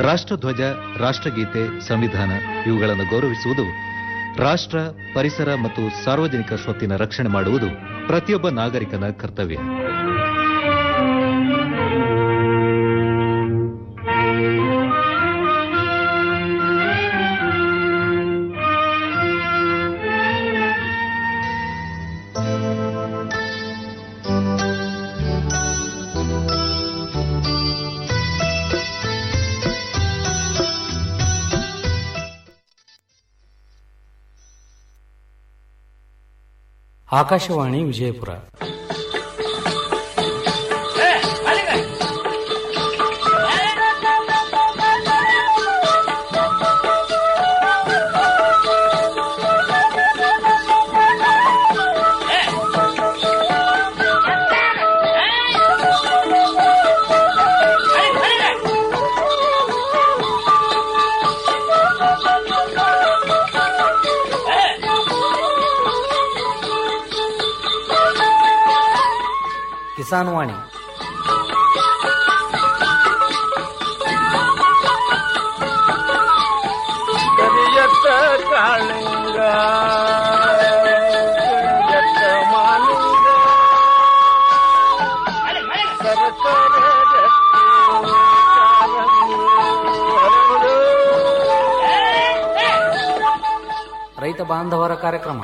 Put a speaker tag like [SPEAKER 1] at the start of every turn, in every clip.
[SPEAKER 1] ರಾಷ್ಟ್ರಧ್ವಜ ರಾಷ್ಟ್ರಗೀತೆ ಸಂವಿಧಾನ ಇವುಗಳನ್ನು ಗೌರವಿಸುವುದು ರಾಷ್ಟ್ರ ಪರಿಸರ ಮತ್ತು ಸಾರ್ವಜನಿಕ ಸ್ವತ್ತಿನ ರಕ್ಷಣೆ ಮಾಡುವುದು ಪ್ರತಿಯೊಬ್ಬ ನಾಗರಿಕನ ಕರ್ತವ್ಯ
[SPEAKER 2] ಆಕಾಶವಾಣಿ ವಿಜಯಪುರ ಕಿಸಾನ್ ವಾಣಿ
[SPEAKER 3] ಕರಿಯತ್ತ ಕಾಳಿಂಗ ಕರಿಯತ್ತ ಮಾಲಿಂಗ ಸರಸರ ರಕ್ತಿ ಕಾರಂಗಿ ಹರಡು.
[SPEAKER 2] ರೈತ ಬಾಂಧವರ ಕಾರ್ಯಕ್ರಮ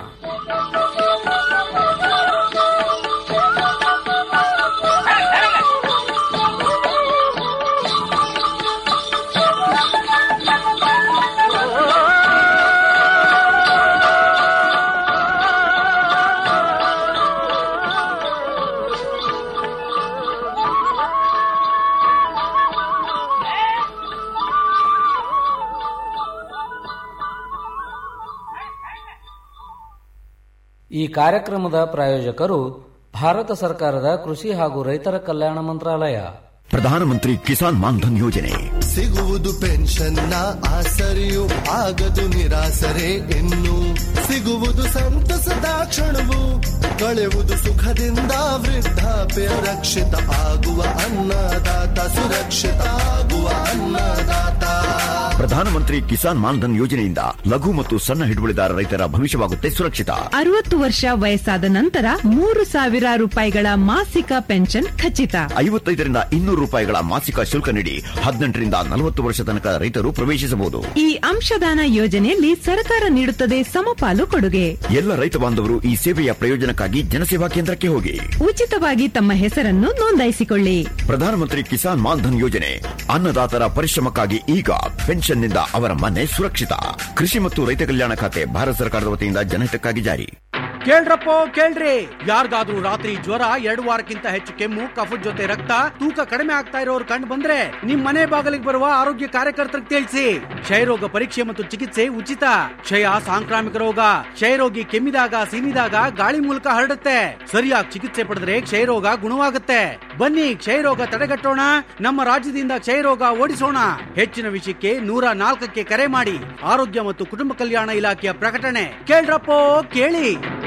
[SPEAKER 2] ಈ ಕಾರ್ಯಕ್ರಮದ ಪ್ರಾಯೋಜಕರು ಭಾರತ ಸರ್ಕಾರದ ಕೃಷಿ ಹಾಗೂ ರೈತರ ಕಲ್ಯಾಣ ಮಂತ್ರಾಲಯ
[SPEAKER 4] ಪ್ರಧಾನಮಂತ್ರಿ ಕಿಸಾನ್ ಮಾನ್ಧನ್ ಯೋಜನೆ
[SPEAKER 5] ಸಿಗುವುದು ಪೆನ್ಷನ್ನ ಆಸರೆಯು ಆಗದು ನಿರಾಸರೆ ಇನ್ನು ಸಿಗುವುದು ಸಂತಸದ ಕ್ಷಣವು ಕಳೆಯುವುದು ಸುಖದಿಂದ ವೃದ್ಧಾಪ್ಯ ರಕ್ಷಿತ ಆಗುವ ಅನ್ನದಾತ ಸುರಕ್ಷಿತ ಆಗುವ ಅನ್ನದಾತ
[SPEAKER 4] ಪ್ರಧಾನಮಂತ್ರಿ ಕಿಸಾನ್ ಮಾನ್ಧನ್ ಯೋಜನೆಯಿಂದ ಲಘು ಮತ್ತು ಸಣ್ಣ ಹಿಡುವಳಿದಾರ ರೈತರ ಭವಿಷ್ಯವಾಗುತ್ತೆ ಸುರಕ್ಷಿತ
[SPEAKER 6] ಅರವತ್ತು ವರ್ಷ ವಯಸ್ಸಾದ ನಂತರ ಮೂರು ಸಾವಿರ ರೂಪಾಯಿಗಳ ಮಾಸಿಕ ಪೆನ್ಷನ್ ಖಚಿತ
[SPEAKER 4] ಐವತ್ತೈದರಿಂದ ಇನ್ನೂರು ರೂಪಾಯಿಗಳ ಮಾಸಿಕ ಶುಲ್ಕ ನೀಡಿ ಹದಿನೆಂಟರಿಂದ ನಲವತ್ತು ವರ್ಷ ತನಕ ರೈತರು ಪ್ರವೇಶಿಸಬಹುದು
[SPEAKER 6] ಈ ಅಂಶದಾನ ಯೋಜನೆಯಲ್ಲಿ ಸರ್ಕಾರ ನೀಡುತ್ತದೆ ಸಮಪಾಲು ಕೊಡುಗೆ
[SPEAKER 4] ಎಲ್ಲ ರೈತ ಬಾಂಧವರು ಈ ಸೇವೆಯ ಪ್ರಯೋಜನಕ್ಕಾಗಿ ಜನಸೇವಾ ಕೇಂದ್ರಕ್ಕೆ ಹೋಗಿ
[SPEAKER 6] ಉಚಿತವಾಗಿ ತಮ್ಮ ಹೆಸರನ್ನು ನೋಂದಾಯಿಸಿಕೊಳ್ಳಿ
[SPEAKER 4] ಪ್ರಧಾನಮಂತ್ರಿ ಕಿಸಾನ್ ಮಾನ್ಧನ್ ಯೋಜನೆ ಅನ್ನದಾತರ ಪರಿಶ್ರಮಕ್ಕಾಗಿ ಈಗ ಪೆನ್ಷನ್ನಿಂದ ಅವರ ಮನೆ ಸುರಕ್ಷಿತ ಕೃಷಿ ಮತ್ತು ರೈತ ಕಲ್ಯಾಣ ಖಾತೆ ಭಾರತ ಸರ್ಕಾರದ ವತಿಯಿಂದ ಜನಹಿತಕ್ಕಾಗಿ ಜಾರಿ
[SPEAKER 7] ಕೇಳ್ರಪ್ಪೋ ಕೇಳ್ರಿ ಯಾರಿಗಾದ್ರೂ ರಾತ್ರಿ ಜ್ವರ ಎರಡು ವಾರಕ್ಕಿಂತ ಹೆಚ್ಚು ಕೆಮ್ಮು ಕಫದ ಜೊತೆ ರಕ್ತ ತೂಕ ಕಡಿಮೆ ಆಗ್ತಾ ಇರೋರು ಕಂಡು ಬಂದ್ರೆ ನಿಮ್ ಮನೆ ಬಾಗಿಲಿಗೆ ಬರುವ ಆರೋಗ್ಯ ಕಾರ್ಯಕರ್ತರಿಗೆ ತಿಳಿಸಿ ಕ್ಷಯರೋಗ ಪರೀಕ್ಷೆ ಮತ್ತು ಚಿಕಿತ್ಸೆ ಉಚಿತ ಕ್ಷಯ ಸಾಂಕ್ರಾಮಿಕ ರೋಗ ಕ್ಷಯರೋಗಿ ಕೆಮ್ಮಿದಾಗ ಸೀನಿದಾಗ ಗಾಳಿ ಮೂಲಕ ಹರಡುತ್ತೆ ಸರಿಯಾಗಿ ಚಿಕಿತ್ಸೆ ಪಡೆದ್ರೆ ಕ್ಷಯರೋಗ ಗುಣವಾಗುತ್ತೆ ಬನ್ನಿ ಕ್ಷಯರೋಗ ತಡೆಗಟ್ಟೋಣ ನಮ್ಮ ರಾಜ್ಯದಿಂದ ಕ್ಷಯರೋಗ ಓಡಿಸೋಣ ಹೆಚ್ಚಿನ ವಿಷಯಕ್ಕೆ ನೂರ ನಾಲ್ಕಕ್ಕೆ ಕರೆ ಮಾಡಿ ಆರೋಗ್ಯ ಮತ್ತು ಕುಟುಂಬ ಕಲ್ಯಾಣ ಇಲಾಖೆಯ ಪ್ರಕಟಣೆ ಕೇಳ್ರಪ್ಪೋ ಕೇಳಿ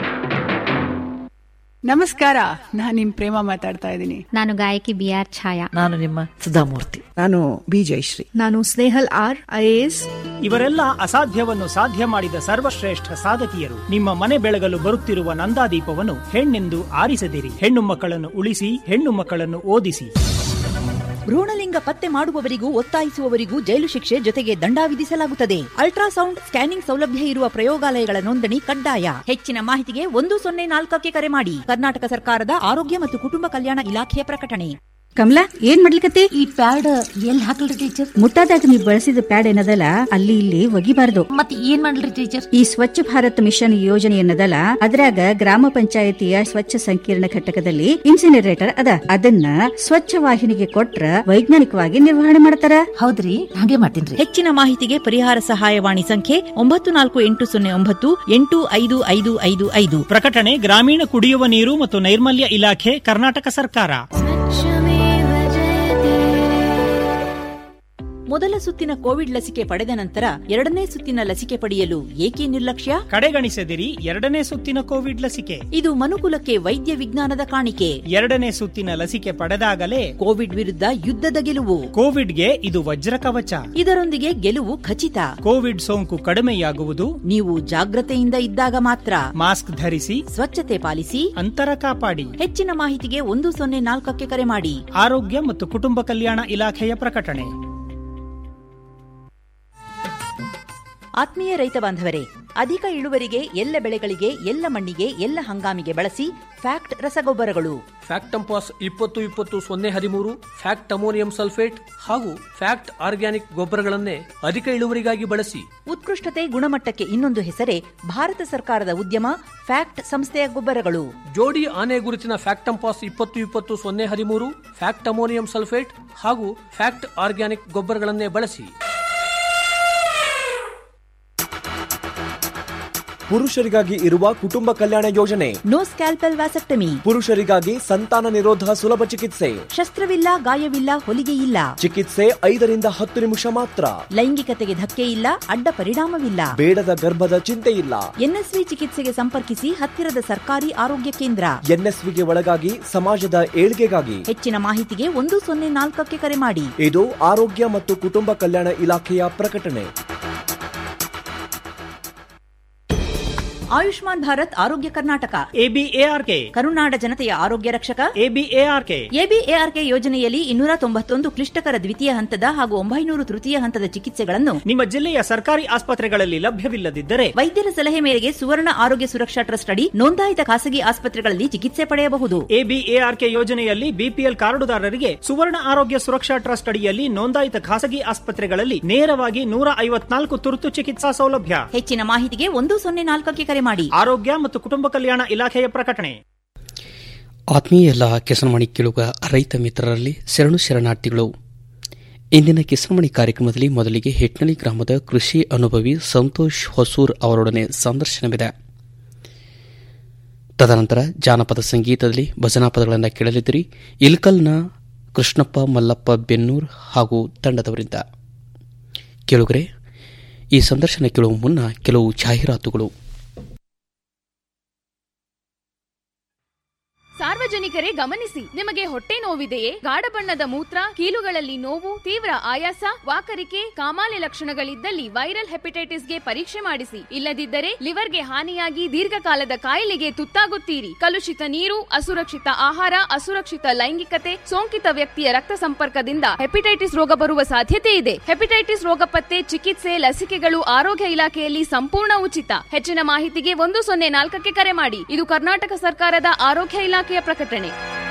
[SPEAKER 8] ನಮಸ್ಕಾರ ನಾನು ನಿಮ್ ಪ್ರೇಮ ಮಾತಾಡ್ತಾ ಇದ್ದೀನಿ
[SPEAKER 9] ನಾನು ಗಾಯಕಿ ಬಿ ಆರ್ ಛಾಯಾ
[SPEAKER 10] ನಾನು ನಿಮ್ಮ ಸುಧಾಮೂರ್ತಿ
[SPEAKER 8] ನಾನು ಬಿ ಜಯಶ್ರೀ
[SPEAKER 6] ನಾನು ಸ್ನೇಹಲ್ ಆರ್ ಐಎಎಸ್
[SPEAKER 11] ಇವರೆಲ್ಲ ಅಸಾಧ್ಯವನ್ನು ಸಾಧ್ಯ ಮಾಡಿದ ಸರ್ವಶ್ರೇಷ್ಠ ಸಾಧಕಿಯರು ನಿಮ್ಮ ಮನೆ ಬೆಳಗಲು ಬರುತ್ತಿರುವ ನಂದಾದೀಪವನ್ನು ಹೆಣ್ಣೆಂದು ಆರಿಸದಿರಿ ಹೆಣ್ಣು ಮಕ್ಕಳನ್ನು ಉಳಿಸಿ ಹೆಣ್ಣು ಮಕ್ಕಳನ್ನು ಓದಿಸಿ
[SPEAKER 10] ಭ್ರೂಣಲಿಂಗ ಪತ್ತೆ ಮಾಡುವವರಿಗೂ ಒತ್ತಾಯಿಸುವವರಿಗೂ ಜೈಲು ಶಿಕ್ಷೆ ಜೊತೆಗೆ ದಂಡ ವಿಧಿಸಲಾಗುತ್ತದೆ ಅಲ್ಟ್ರಾಸೌಂಡ್ ಸ್ಕ್ಯಾನಿಂಗ್ ಸೌಲಭ್ಯ ಇರುವ ಪ್ರಯೋಗಾಲಯಗಳ ನೋಂದಣಿ ಕಡ್ಡಾಯ ಹೆಚ್ಚಿನ ಮಾಹಿತಿಗೆ ಒಂದು ಸೊನ್ನೆ ನಾಲ್ಕಕ್ಕೆ ಕರೆ ಮಾಡಿ ಕರ್ನಾಟಕ ಸರ್ಕಾರದ ಆರೋಗ್ಯ ಮತ್ತು ಕುಟುಂಬ ಕಲ್ಯಾಣ ಇಲಾಖೆಯ ಪ್ರಕಟಣೆ
[SPEAKER 12] ಕಮಲಾ ಏನ್ ಮಾಡ್ಲಿಕತ್ತಿ
[SPEAKER 13] ಈ ಪ್ಯಾಡ್ ಎಲ್ಲಿ ಹಾಕಲ್ರಿ ಟೀಚರ್
[SPEAKER 12] ಮುಟ್ಟಾದಾಗ ನೀವು ಬಳಸಿದ ಪ್ಯಾಡ್ ಏನದಲ್ಲ ಅಲ್ಲಿ ಇಲ್ಲಿ ಒಗಿಬಾರ್ದು
[SPEAKER 13] ಮತ್ ಏನ್ ಮಾಡ್ಲಿ ಟೀಚರ್
[SPEAKER 12] ಈ ಸ್ವಚ್ಛ ಭಾರತ್ ಮಿಷನ್ ಯೋಜನೆ ಏನದಲ್ಲ ಅದ್ರಾಗ ಗ್ರಾಮ ಪಂಚಾಯತಿಯ ಸ್ವಚ್ಛ ಸಂಕೀರ್ಣ ಘಟಕದಲ್ಲಿ ಇನ್ಸಿನರೇಟರ್ ಅದ ಅದನ್ನ ಸ್ವಚ್ಛ ವಾಹಿನಿಗೆ ಕೊಟ್ರ ವೈಜ್ಞಾನಿಕವಾಗಿ ನಿರ್ವಹಣೆ ಮಾಡ್ತಾರ
[SPEAKER 13] ಹೌದ್ರಿ ಹಾಗೆ ಮಾಡ್ತೀನಿ
[SPEAKER 10] ಹೆಚ್ಚಿನ ಮಾಹಿತಿಗೆ ಪರಿಹಾರ ಸಹಾಯವಾಣಿ ಸಂಖ್ಯೆ ಒಂಬತ್ತು ನಾಲ್ಕು ಎಂಟು ಸೊನ್ನೆ ಒಂಬತ್ತು ಎಂಟು ಐದು ಐದು ಐದು ಐದು
[SPEAKER 11] ಪ್ರಕಟಣೆ ಗ್ರಾಮೀಣ ಕುಡಿಯುವ ನೀರು ಮತ್ತು ನೈರ್ಮಲ್ಯ ಇಲಾಖೆ ಕರ್ನಾಟಕ ಸರ್ಕಾರ
[SPEAKER 10] ಮೊದಲ ಸುತ್ತಿನ ಕೋವಿಡ್ ಲಸಿಕೆ ಪಡೆದ ನಂತರ ಎರಡನೇ ಸುತ್ತಿನ ಲಸಿಕೆ ಪಡೆಯಲು ಏಕೆ ನಿರ್ಲಕ್ಷ್ಯ
[SPEAKER 11] ಕಡೆಗಣಿಸದಿರಿ ಎರಡನೇ ಸುತ್ತಿನ ಕೋವಿಡ್ ಲಸಿಕೆ
[SPEAKER 10] ಇದು ಮನುಕುಲಕ್ಕೆ ವೈದ್ಯ ವಿಜ್ಞಾನದ ಕಾಣಿಕೆ
[SPEAKER 11] ಎರಡನೇ ಸುತ್ತಿನ ಲಸಿಕೆ ಪಡೆದಾಗಲೇ
[SPEAKER 10] ಕೋವಿಡ್ ವಿರುದ್ಧ ಯುದ್ಧದ ಗೆಲುವು
[SPEAKER 11] ಕೋವಿಡ್ಗೆ ಇದು ವಜ್ರ ಕವಚ
[SPEAKER 10] ಇದರೊಂದಿಗೆ ಗೆಲುವು ಖಚಿತ
[SPEAKER 11] ಕೋವಿಡ್ ಸೋಂಕು ಕಡಿಮೆಯಾಗುವುದು
[SPEAKER 10] ನೀವು ಜಾಗ್ರತೆಯಿಂದ ಇದ್ದಾಗ ಮಾತ್ರ
[SPEAKER 11] ಮಾಸ್ಕ್ ಧರಿಸಿ
[SPEAKER 10] ಸ್ವಚ್ಛತೆ ಪಾಲಿಸಿ
[SPEAKER 11] ಅಂತರ ಕಾಪಾಡಿ
[SPEAKER 10] ಹೆಚ್ಚಿನ ಮಾಹಿತಿಗೆ ಒಂದು ಸೊನ್ನೆ ನಾಲ್ಕಕ್ಕೆ ಕರೆ ಮಾಡಿ
[SPEAKER 11] ಆರೋಗ್ಯ ಮತ್ತು ಕುಟುಂಬ ಕಲ್ಯಾಣ ಇಲಾಖೆಯ ಪ್ರಕಟಣೆ
[SPEAKER 10] ಆತ್ಮೀಯ ರೈತ ಬಾಂಧವರೇ ಅಧಿಕ ಇಳುವರಿಗೆ ಎಲ್ಲ ಬೆಳೆಗಳಿಗೆ ಎಲ್ಲ ಮಣ್ಣಿಗೆ ಎಲ್ಲ ಹಂಗಾಮಿಗೆ ಬಳಸಿ ಫ್ಯಾಕ್ಟ್ ರಸಗೊಬ್ಬರಗಳು
[SPEAKER 14] ಫ್ಯಾಕ್ಟಂಪಾಸ್ ಇಪ್ಪತ್ತು ಇಪ್ಪತ್ತು ಸೊನ್ನೆ ಹದಿಮೂರು ಫ್ಯಾಕ್ಟ್ ಅಮೋನಿಯಂ ಸಲ್ಫೇಟ್ ಹಾಗೂ ಫ್ಯಾಕ್ಟ್ ಆರ್ಗ್ಯಾನಿಕ್ ಗೊಬ್ಬರಗಳನ್ನೇ ಅಧಿಕ ಇಳುವರಿಗಾಗಿ ಬಳಸಿ
[SPEAKER 10] ಉತ್ಕೃಷ್ಟತೆ ಗುಣಮಟ್ಟಕ್ಕೆ ಇನ್ನೊಂದು ಹೆಸರೇ ಭಾರತ ಸರ್ಕಾರದ ಉದ್ಯಮ ಫ್ಯಾಕ್ಟ್ ಸಂಸ್ಥೆಯ ಗೊಬ್ಬರಗಳು
[SPEAKER 14] ಜೋಡಿ ಆನೆ ಗುರುತಿನ ಫ್ಯಾಕ್ಟಂಪಾಸ್ ಇಪ್ಪತ್ತು ಇಪ್ಪತ್ತು ಸೊನ್ನೆ ಹದಿಮೂರು ಫ್ಯಾಕ್ಟ್ ಅಮೋನಿಯಂ ಸಲ್ಫೇಟ್ ಹಾಗೂ ಫ್ಯಾಕ್ಟ್ ಆರ್ಗ್ಯಾನಿಕ್ ಗೊಬ್ಬರಗಳನ್ನೇ ಬಳಸಿ
[SPEAKER 15] ಪುರುಷರಿಗಾಗಿ ಇರುವ ಕುಟುಂಬ ಕಲ್ಯಾಣ ಯೋಜನೆ
[SPEAKER 10] ನೋ ಸ್ಕ್ಯಾಲ್ಪಲ್ ವ್ಯಾಸಕ್ಟಮಿ
[SPEAKER 15] ಪುರುಷರಿಗಾಗಿ ಸಂತಾನ ನಿರೋಧ ಸುಲಭ ಚಿಕಿತ್ಸೆ
[SPEAKER 10] ಶಸ್ತ್ರವಿಲ್ಲ ಗಾಯವಿಲ್ಲ ಹೊಲಿಗೆ ಇಲ್ಲ
[SPEAKER 15] ಚಿಕಿತ್ಸೆ ಐದರಿಂದ ಹತ್ತು ನಿಮಿಷ ಮಾತ್ರ
[SPEAKER 10] ಲೈಂಗಿಕತೆಗೆ ಧಕ್ಕೆ ಇಲ್ಲ ಅಡ್ಡ ಪರಿಣಾಮವಿಲ್ಲ
[SPEAKER 15] ಬೇಡದ ಗರ್ಭದ ಚಿಂತೆ ಇಲ್ಲ
[SPEAKER 10] ಎನ್ಎಸ್ವಿ ಚಿಕಿತ್ಸೆಗೆ ಸಂಪರ್ಕಿಸಿ ಹತ್ತಿರದ ಸರ್ಕಾರಿ ಆರೋಗ್ಯ ಕೇಂದ್ರ
[SPEAKER 15] ಎನ್ಎಸ್ವಿಗೆ ಒಳಗಾಗಿ ಸಮಾಜದ ಏಳ್ಗೆಗಾಗಿ
[SPEAKER 10] ಹೆಚ್ಚಿನ ಮಾಹಿತಿಗೆ ಒಂದು ಸೊನ್ನೆ ನಾಲ್ಕಕ್ಕೆ ಕರೆ ಮಾಡಿ
[SPEAKER 15] ಇದು ಆರೋಗ್ಯ ಮತ್ತು ಕುಟುಂಬ ಕಲ್ಯಾಣ ಇಲಾಖೆಯ ಪ್ರಕಟಣೆ
[SPEAKER 10] ಆಯುಷ್ಮಾನ್ ಭಾರತ್ ಆರೋಗ್ಯ ಕರ್ನಾಟಕ
[SPEAKER 11] ಎಬಿಎಆರ್ಕೆ
[SPEAKER 10] ಕರುನಾಡ ಜನತೆಯ ಆರೋಗ್ಯ ರಕ್ಷಕ
[SPEAKER 11] ಎಬಿಎಆರ್ಕೆ
[SPEAKER 10] ಎಬಿಎಆರ್ಕೆ ಯೋಜನೆಯಲ್ಲಿ ಇನ್ನೂರ ತೊಂಬತ್ತೊಂದು ಕ್ಲಿಷ್ಟಕರ ದ್ವಿತೀಯ ಹಂತದ ಹಾಗೂ ಒಂಬೈನೂರು ತೃತೀಯ ಹಂತದ ಚಿಕಿತ್ಸೆಗಳನ್ನು
[SPEAKER 11] ನಿಮ್ಮ ಜಿಲ್ಲೆಯ ಸರ್ಕಾರಿ ಆಸ್ಪತ್ರೆಗಳಲ್ಲಿ ಲಭ್ಯವಿಲ್ಲದಿದ್ದರೆ
[SPEAKER 10] ವೈದ್ಯರ ಸಲಹೆ ಮೇರೆಗೆ ಸುವರ್ಣ ಆರೋಗ್ಯ ಸುರಕ್ಷಾ ಟ್ರಸ್ಟ್ ಅಡಿ ನೋಂದಾಯಿತ ಖಾಸಗಿ ಆಸ್ಪತ್ರೆಗಳಲ್ಲಿ ಚಿಕಿತ್ಸೆ ಪಡೆಯಬಹುದು
[SPEAKER 11] ಎಬಿಎಆರ್ಕೆ ಯೋಜನೆಯಲ್ಲಿ ಬಿಪಿಎಲ್ ಕಾರ್ಡುದಾರರಿಗೆ ಸುವರ್ಣ ಆರೋಗ್ಯ ಸುರಕ್ಷಾ ಟ್ರಸ್ಟ್ ಅಡಿಯಲ್ಲಿ ನೋಂದಾಯಿತ ಖಾಸಗಿ ಆಸ್ಪತ್ರೆಗಳಲ್ಲಿ ನೇರವಾಗಿ ನೂರ ಐವತ್ನಾಲ್ಕು ತುರ್ತು ಚಿಕಿತ್ಸಾ ಸೌಲಭ್ಯ
[SPEAKER 10] ಹೆಚ್ಚಿನ ಮಾಹಿತಿಗೆ ಒಂದು ಸೊನ್ನೆ ನಾಲ್ಕಕ್ಕೆ ಕರೆ ಮಾಡಿ
[SPEAKER 11] ಆರೋಗ್ಯ ಮತ್ತು ಕುಟುಂಬ ಕಲ್ಯಾಣ ಇಲಾಖೆಯ ಪ್ರಕಟಣೆ
[SPEAKER 16] ಆತ್ಮೀಯ ಎಲ್ಲ ಕಿಸನಮಣಿ ಕೇಳುಗ ರೈತ ಮಿತ್ರರಲ್ಲಿ ಶರಣು ಶರಣಾರ್ಥಿಗಳು ಇಂದಿನ ಕಿಸನಮಣಿ ಕಾರ್ಯಕ್ರಮದಲ್ಲಿ ಮೊದಲಿಗೆ ಹೆಟ್ನಳ್ಳಿ ಗ್ರಾಮದ ಕೃಷಿ ಅನುಭವಿ ಸಂತೋಷ್ ಹೊಸೂರ್ ಅವರೊಡನೆ ಸಂದರ್ಶನವಿದೆ ತದನಂತರ ಜಾನಪದ ಸಂಗೀತದಲ್ಲಿ ಭಜನಾ ಪದಗಳನ್ನು ಕೇಳಲಿದ್ದರೆ ಇಲ್ಕಲ್ನ ಕೃಷ್ಣಪ್ಪ ಮಲ್ಲಪ್ಪ ಬೆನ್ನೂರ್ ಹಾಗೂ ತಂಡದವರಿಂದ ಕೇಳುಗರೆ ಈ ಸಂದರ್ಶನ ಕೇಳುವ ಮುನ್ನ ಕೆಲವು ಜಾಹೀರಾತುಗಳು
[SPEAKER 17] ಸಾರ್ವಜನಿಕರೇ ಗಮನಿಸಿ ನಿಮಗೆ ಹೊಟ್ಟೆ ನೋವಿದೆಯೇ ಗಾಢ ಬಣ್ಣದ ಮೂತ್ರ ಕೀಲುಗಳಲ್ಲಿ ನೋವು ತೀವ್ರ ಆಯಾಸ ವಾಕರಿಕೆ ಕಾಮಾಲೆ ಲಕ್ಷಣಗಳಿದ್ದಲ್ಲಿ ವೈರಲ್ ಹೆಪಟೈಟಿಸ್ಗೆ ಪರೀಕ್ಷೆ ಮಾಡಿಸಿ ಇಲ್ಲದಿದ್ದರೆ ಲಿವರ್ಗೆ ಹಾನಿಯಾಗಿ ದೀರ್ಘಕಾಲದ ಕಾಯಿಲೆಗೆ ತುತ್ತಾಗುತ್ತೀರಿ ಕಲುಷಿತ ನೀರು ಅಸುರಕ್ಷಿತ ಆಹಾರ ಅಸುರಕ್ಷಿತ ಲೈಂಗಿಕತೆ ಸೋಂಕಿತ ವ್ಯಕ್ತಿಯ ರಕ್ತ ಸಂಪರ್ಕದಿಂದ ಹೆಪಟೈಟಿಸ್ ರೋಗ ಬರುವ ಸಾಧ್ಯತೆ ಇದೆ ಹೆಪಟೈಟಿಸ್ ರೋಗ ಪತ್ತೆ ಚಿಕಿತ್ಸೆ ಲಸಿಕೆಗಳು ಆರೋಗ್ಯ ಇಲಾಖೆಯಲ್ಲಿ ಸಂಪೂರ್ಣ ಉಚಿತ ಹೆಚ್ಚಿನ ಮಾಹಿತಿಗೆ ಒಂದು ಸೊನ್ನೆ ನಾಲ್ಕಕ್ಕೆ ಕರೆ ಮಾಡಿ ಇದು ಕರ್ನಾಟಕ ಸರ್ಕಾರದ ಆರೋಗ್ಯ ಇಲಾಖೆಯ ಪ್ರಕಟಣೆ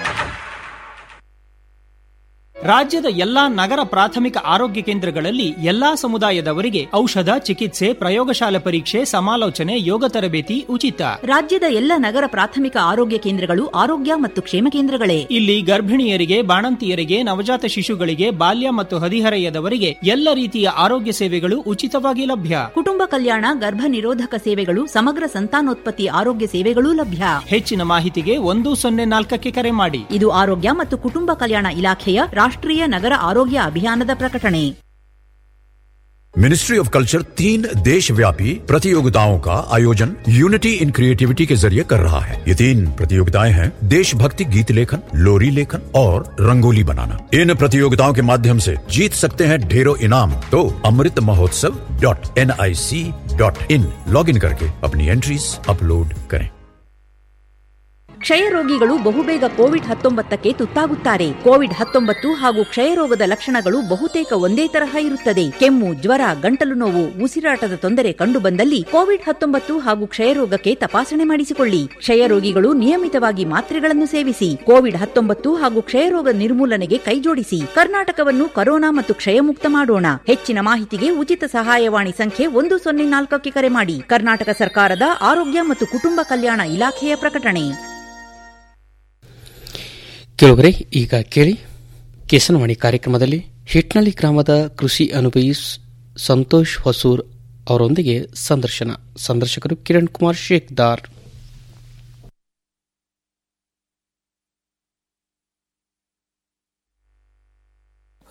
[SPEAKER 11] ರಾಜ್ಯದ ಎಲ್ಲಾ ನಗರ ಪ್ರಾಥಮಿಕ ಆರೋಗ್ಯ ಕೇಂದ್ರಗಳಲ್ಲಿ ಎಲ್ಲಾ ಸಮುದಾಯದವರಿಗೆ ಔಷಧ ಚಿಕಿತ್ಸೆ ಪ್ರಯೋಗಶಾಲೆ ಪರೀಕ್ಷೆ ಸಮಾಲೋಚನೆ ಯೋಗ ತರಬೇತಿ ಉಚಿತ
[SPEAKER 10] ರಾಜ್ಯದ ಎಲ್ಲ ನಗರ ಪ್ರಾಥಮಿಕ ಆರೋಗ್ಯ ಕೇಂದ್ರಗಳು ಆರೋಗ್ಯ ಮತ್ತು ಕ್ಷೇಮ ಕೇಂದ್ರಗಳೇ
[SPEAKER 11] ಇಲ್ಲಿ ಗರ್ಭಿಣಿಯರಿಗೆ ಬಾಣಂತಿಯರಿಗೆ ನವಜಾತ ಶಿಶುಗಳಿಗೆ ಬಾಲ್ಯ ಮತ್ತು ಹದಿಹರೆಯದವರಿಗೆ ಎಲ್ಲ ರೀತಿಯ ಆರೋಗ್ಯ ಸೇವೆಗಳು ಉಚಿತವಾಗಿ ಲಭ್ಯ
[SPEAKER 10] ಕುಟುಂಬ ಕಲ್ಯಾಣ ಗರ್ಭ ನಿರೋಧಕ ಸೇವೆಗಳು ಸಮಗ್ರ ಸಂತಾನೋತ್ಪತ್ತಿ ಆರೋಗ್ಯ ಸೇವೆಗಳೂ ಲಭ್ಯ
[SPEAKER 11] ಹೆಚ್ಚಿನ ಮಾಹಿತಿಗೆ ಒಂದು ಸೊನ್ನೆ ನಾಲ್ಕಕ್ಕೆ ಕರೆ ಮಾಡಿ
[SPEAKER 10] ಇದು ಆರೋಗ್ಯ ಮತ್ತು ಕುಟುಂಬ ಕಲ್ಯಾಣ ಇಲಾಖೆಯ ರಾಷ್ಟ್ರೀಯ ನಗರ ಆರೋಗ್ಯ ಅಭಿಯಾನದ ಪ್ರಕಟಣೆ
[SPEAKER 18] मिनिस्ट्री ऑफ कल्चर तीन देश व्यापी प्रतियोगिताओं का आयोजन यूनिटी इन क्रिएटिविटी के जरिए कर रहा है ये तीन प्रतियोगिताएं हैं देशभक्ति गीत लेखन लोरी लेखन और रंगोली बनाना इन प्रतियोगिताओं के माध्यम से जीत सकते हैं ढेरों इनाम तो Amrit Mahotsav dot N I C dot in log in करके अपनी एंट्रीज अपलोड करें
[SPEAKER 10] ಕ್ಷಯ ರೋಗಿಗಳು ಬಹುಬೇಗ ಕೋವಿಡ್ ಹತ್ತೊಂಬತ್ತಕ್ಕೆ ತುತ್ತಾಗುತ್ತಾರೆ ಕೋವಿಡ್ ಹತ್ತೊಂಬತ್ತು ಹಾಗೂ ಕ್ಷಯರೋಗದ ಲಕ್ಷಣಗಳು ಬಹುತೇಕ ಒಂದೇ ತರಹ ಇರುತ್ತದೆ ಕೆಮ್ಮು ಜ್ವರ ಗಂಟಲು ನೋವು ಉಸಿರಾಟದ ತೊಂದರೆ ಕಂಡುಬಂದಲ್ಲಿ ಕೋವಿಡ್ ಹತ್ತೊಂಬತ್ತು ಹಾಗೂ ಕ್ಷಯರೋಗಕ್ಕೆ ತಪಾಸಣೆ ಮಾಡಿಸಿಕೊಳ್ಳಿ ಕ್ಷಯ ರೋಗಿಗಳು ನಿಯಮಿತವಾಗಿ ಮಾತ್ರೆಗಳನ್ನು ಸೇವಿಸಿ ಕೋವಿಡ್ ಹತ್ತೊಂಬತ್ತು ಹಾಗೂ ಕ್ಷಯರೋಗ ನಿರ್ಮೂಲನೆಗೆ ಕೈಜೋಡಿಸಿ ಕರ್ನಾಟಕವನ್ನು ಕರೋನಾ ಮತ್ತು ಕ್ಷಯಮುಕ್ತ ಮಾಡೋಣ ಹೆಚ್ಚಿನ ಮಾಹಿತಿಗೆ ಉಚಿತ ಸಹಾಯವಾಣಿ ಸಂಖ್ಯೆ ಒಂದು ಸೊನ್ನೆ ನಾಲ್ಕಕ್ಕೆ ಕರೆ ಮಾಡಿ ಕರ್ನಾಟಕ ಸರ್ಕಾರದ ಆರೋಗ್ಯ ಮತ್ತು ಕುಟುಂಬ ಕಲ್ಯಾಣ ಇಲಾಖೆಯ ಪ್ರಕಟಣೆ
[SPEAKER 16] ಕೇಳುಗರೆ ಈಗ ಕೇಳಿ ಕಿಸನವಾಣಿ ಕಾರ್ಯಕ್ರಮದಲ್ಲಿ ಹಿಟ್ನಳ್ಳಿ ಗ್ರಾಮದ ಕೃಷಿ ಅನುಭವಿ ಸಂತೋಷ್ ಹೊಸೂರ್ ಅವರೊಂದಿಗೆ ಸಂದರ್ಶನ ಸಂದರ್ಶಕರು ಕಿರಣ್ ಕುಮಾರ್ ಶೇಖ್ದಾರ್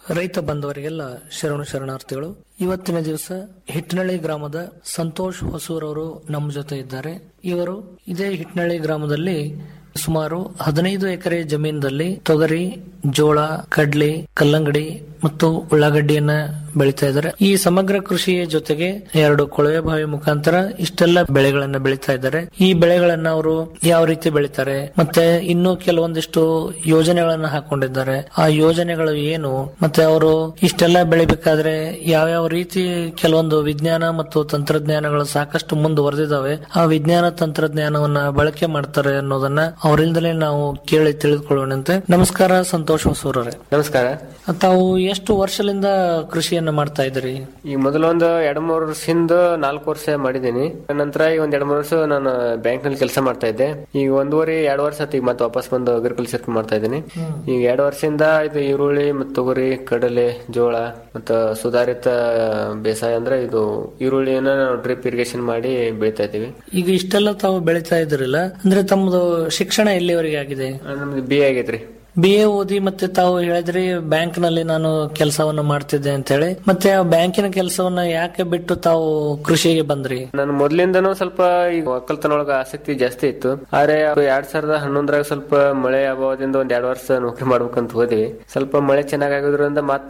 [SPEAKER 19] ರೈತ ಬಂಧುವರಿಗೆಲ್ಲ ಶರಣು ಶರಣಾರ್ಥಿಗಳು ಇವತ್ತಿನ ದಿವಸ ಹಿಟ್ನಳ್ಳಿ ಗ್ರಾಮದ ಸಂತೋಷ್ ಹೊಸೂರ್ ಅವರು ನಮ್ಮ ಜೊತೆ ಇದ್ದಾರೆ ಇವರು ಇದೇ ಹಿಟ್ನಳ್ಳಿ ಗ್ರಾಮದಲ್ಲಿ ಸುಮಾರು ಹದಿನೈದು ಎಕರೆ ಜಮೀನಿನಲ್ಲಿ ತೊಗರಿ ಜೋಳ ಕಡ್ಲಿ ಕಲ್ಲಂಗಡಿ ಮತ್ತು ಉಳ್ಳಾಗಡ್ಡಿಯನ್ನ ಬೆಳೀತಾ ಇದ್ದಾರೆ ಈ ಸಮಗ್ರ ಕೃಷಿಯ ಜೊತೆಗೆ ಎರಡು ಕೊಳವೆ ಬಾವಿ ಮುಖಾಂತರ ಇಷ್ಟೆಲ್ಲ ಬೆಳೆಗಳನ್ನ ಬೆಳೀತಾ ಇದ್ದಾರೆ ಈ ಬೆಳೆಗಳನ್ನ ಅವರು ಯಾವ ರೀತಿ ಬೆಳೀತಾರೆ ಮತ್ತೆ ಇನ್ನೂ ಕೆಲವೊಂದಿಷ್ಟು ಯೋಜನೆಗಳನ್ನ ಹಾಕೊಂಡಿದ್ದಾರೆ ಆ ಯೋಜನೆಗಳು ಏನು ಮತ್ತೆ ಅವರು ಇಷ್ಟೆಲ್ಲ ಬೆಳಿಬೇಕಾದ್ರೆ ಯಾವ್ಯಾವ ರೀತಿ ಕೆಲವೊಂದು ವಿಜ್ಞಾನ ಮತ್ತು ತಂತ್ರಜ್ಞಾನಗಳು ಸಾಕಷ್ಟು ಮುಂದುವರೆದಿದ್ದಾವೆ ಆ ವಿಜ್ಞಾನ ತಂತ್ರಜ್ಞಾನವನ್ನ ಬಳಕೆ ಮಾಡ್ತಾರೆ ಅನ್ನೋದನ್ನ ಅವರಿಂದಲೇ ನಾವು ಕೇಳಿ ತಿಳಿದುಕೊಳ್ಳೋಣಂತೆ ನಮಸ್ಕಾರ ಸಂತೋಷ್ ಹೊಸೂರವ್ರೆ
[SPEAKER 20] ನಮಸ್ಕಾರ
[SPEAKER 19] ತಾವು ಎಷ್ಟು ವರ್ಷದಿಂದ ಕೃಷಿಯನ್ನ ಮಾಡ್ತಾ ಇದ್ದೀರಿ
[SPEAKER 20] ಈಗ ಮೊದಲು ಒಂದು ಎರಡು ಮೂರು ವರ್ಷದಿಂದ ನಾಲ್ಕು ವರ್ಷ ಮಾಡಿದ್ದೀನಿ ನಂತರ ಈಗ ಒಂದ್ ಎರಡು ಮೂರು ವರ್ಷ ನಾನು ಬ್ಯಾಂಕ್ ನಲ್ಲಿ ಕೆಲಸ ಮಾಡ್ತಾ ಇದ್ದೆ ಈಗ ಒಂದೂವರೆ ಎರಡು ವರ್ಷ ಆಯ್ತು ಈಗ ಮತ್ತೆ ವಾಪಸ್ ಬಂದು ಅಗ್ರಿಕಲ್ಚರ್ ಮಾಡ್ತಾ ಇದ್ದೀನಿ ಈಗ ಎರಡು ವರ್ಷದಿಂದ ಇದು ಈರುಳ್ಳಿ ಮತ್ತು ತೊಗರಿ ಕಡಲೆ ಜೋಳ ಮತ್ತು ಸುಧಾರಿತ ಬೇಸಾಯ ಅಂದ್ರೆ ಇದು ಈರುಳ್ಳಿಯನ್ನ ನಾವು ಡ್ರಿಪ್ ಇರಿಗೇಷನ್ ಮಾಡಿ ಬೆಳಿತಾ ಇದ್ದೀವಿ
[SPEAKER 19] ಈಗ ಇಷ್ಟೆಲ್ಲ ತಾವು ಬೆಳೀತಾ ಇದ್ರಲ್ಲ ಅಂದ್ರೆ ತಮ್ಮದು ಶಿಕ್ಷಣ ಎಲ್ಲಿವರೆಗೆ ಆಗಿದೆ
[SPEAKER 20] ನಮ್ದು ಬಿ ಆಗೈತ್ರಿ
[SPEAKER 19] ಬಿ ಎ ಓದಿ ಮತ್ತೆ ತಾವು ಹೇಳಿದ್ರಿ ಬ್ಯಾಂಕ್ ನಲ್ಲಿ ನಾನು ಕೆಲಸವನ್ನ ಮಾಡ್ತಿದ್ದೆ ಅಂತ ಹೇಳಿ ಮತ್ತೆ ಆ ಬ್ಯಾಂಕಿನ ಕೆಲಸವನ್ನ ಯಾಕೆ ಬಿಟ್ಟು ತಾವು ಕೃಷಿಗೆ ಬಂದ್ರಿ
[SPEAKER 20] ನಾನು ಮೊದ್ಲಿಂದನೂ ಸ್ವಲ್ಪ ಈಗ ಒಕ್ಕಲ್ತನೊಳಗ ಆಸಕ್ತಿ ಜಾಸ್ತಿ ಇತ್ತು ಆದ್ರೆ ಎರಡ್ ಸಾವಿರದ ಹನ್ನೊಂದರಾಗ ಸ್ವಲ್ಪ ಮಳೆ ಅಭಾವದಿಂದ ಒಂದ್ ಎರಡು ವರ್ಷ ನೌಕರಿ ಮಾಡ್ಬೇಕಂತ ಹೋದ್ವಿ ಸ್ವಲ್ಪ ಮಳೆ ಚೆನ್ನಾಗಾಗೋದ್ರಿಂದ ಮತ್ತ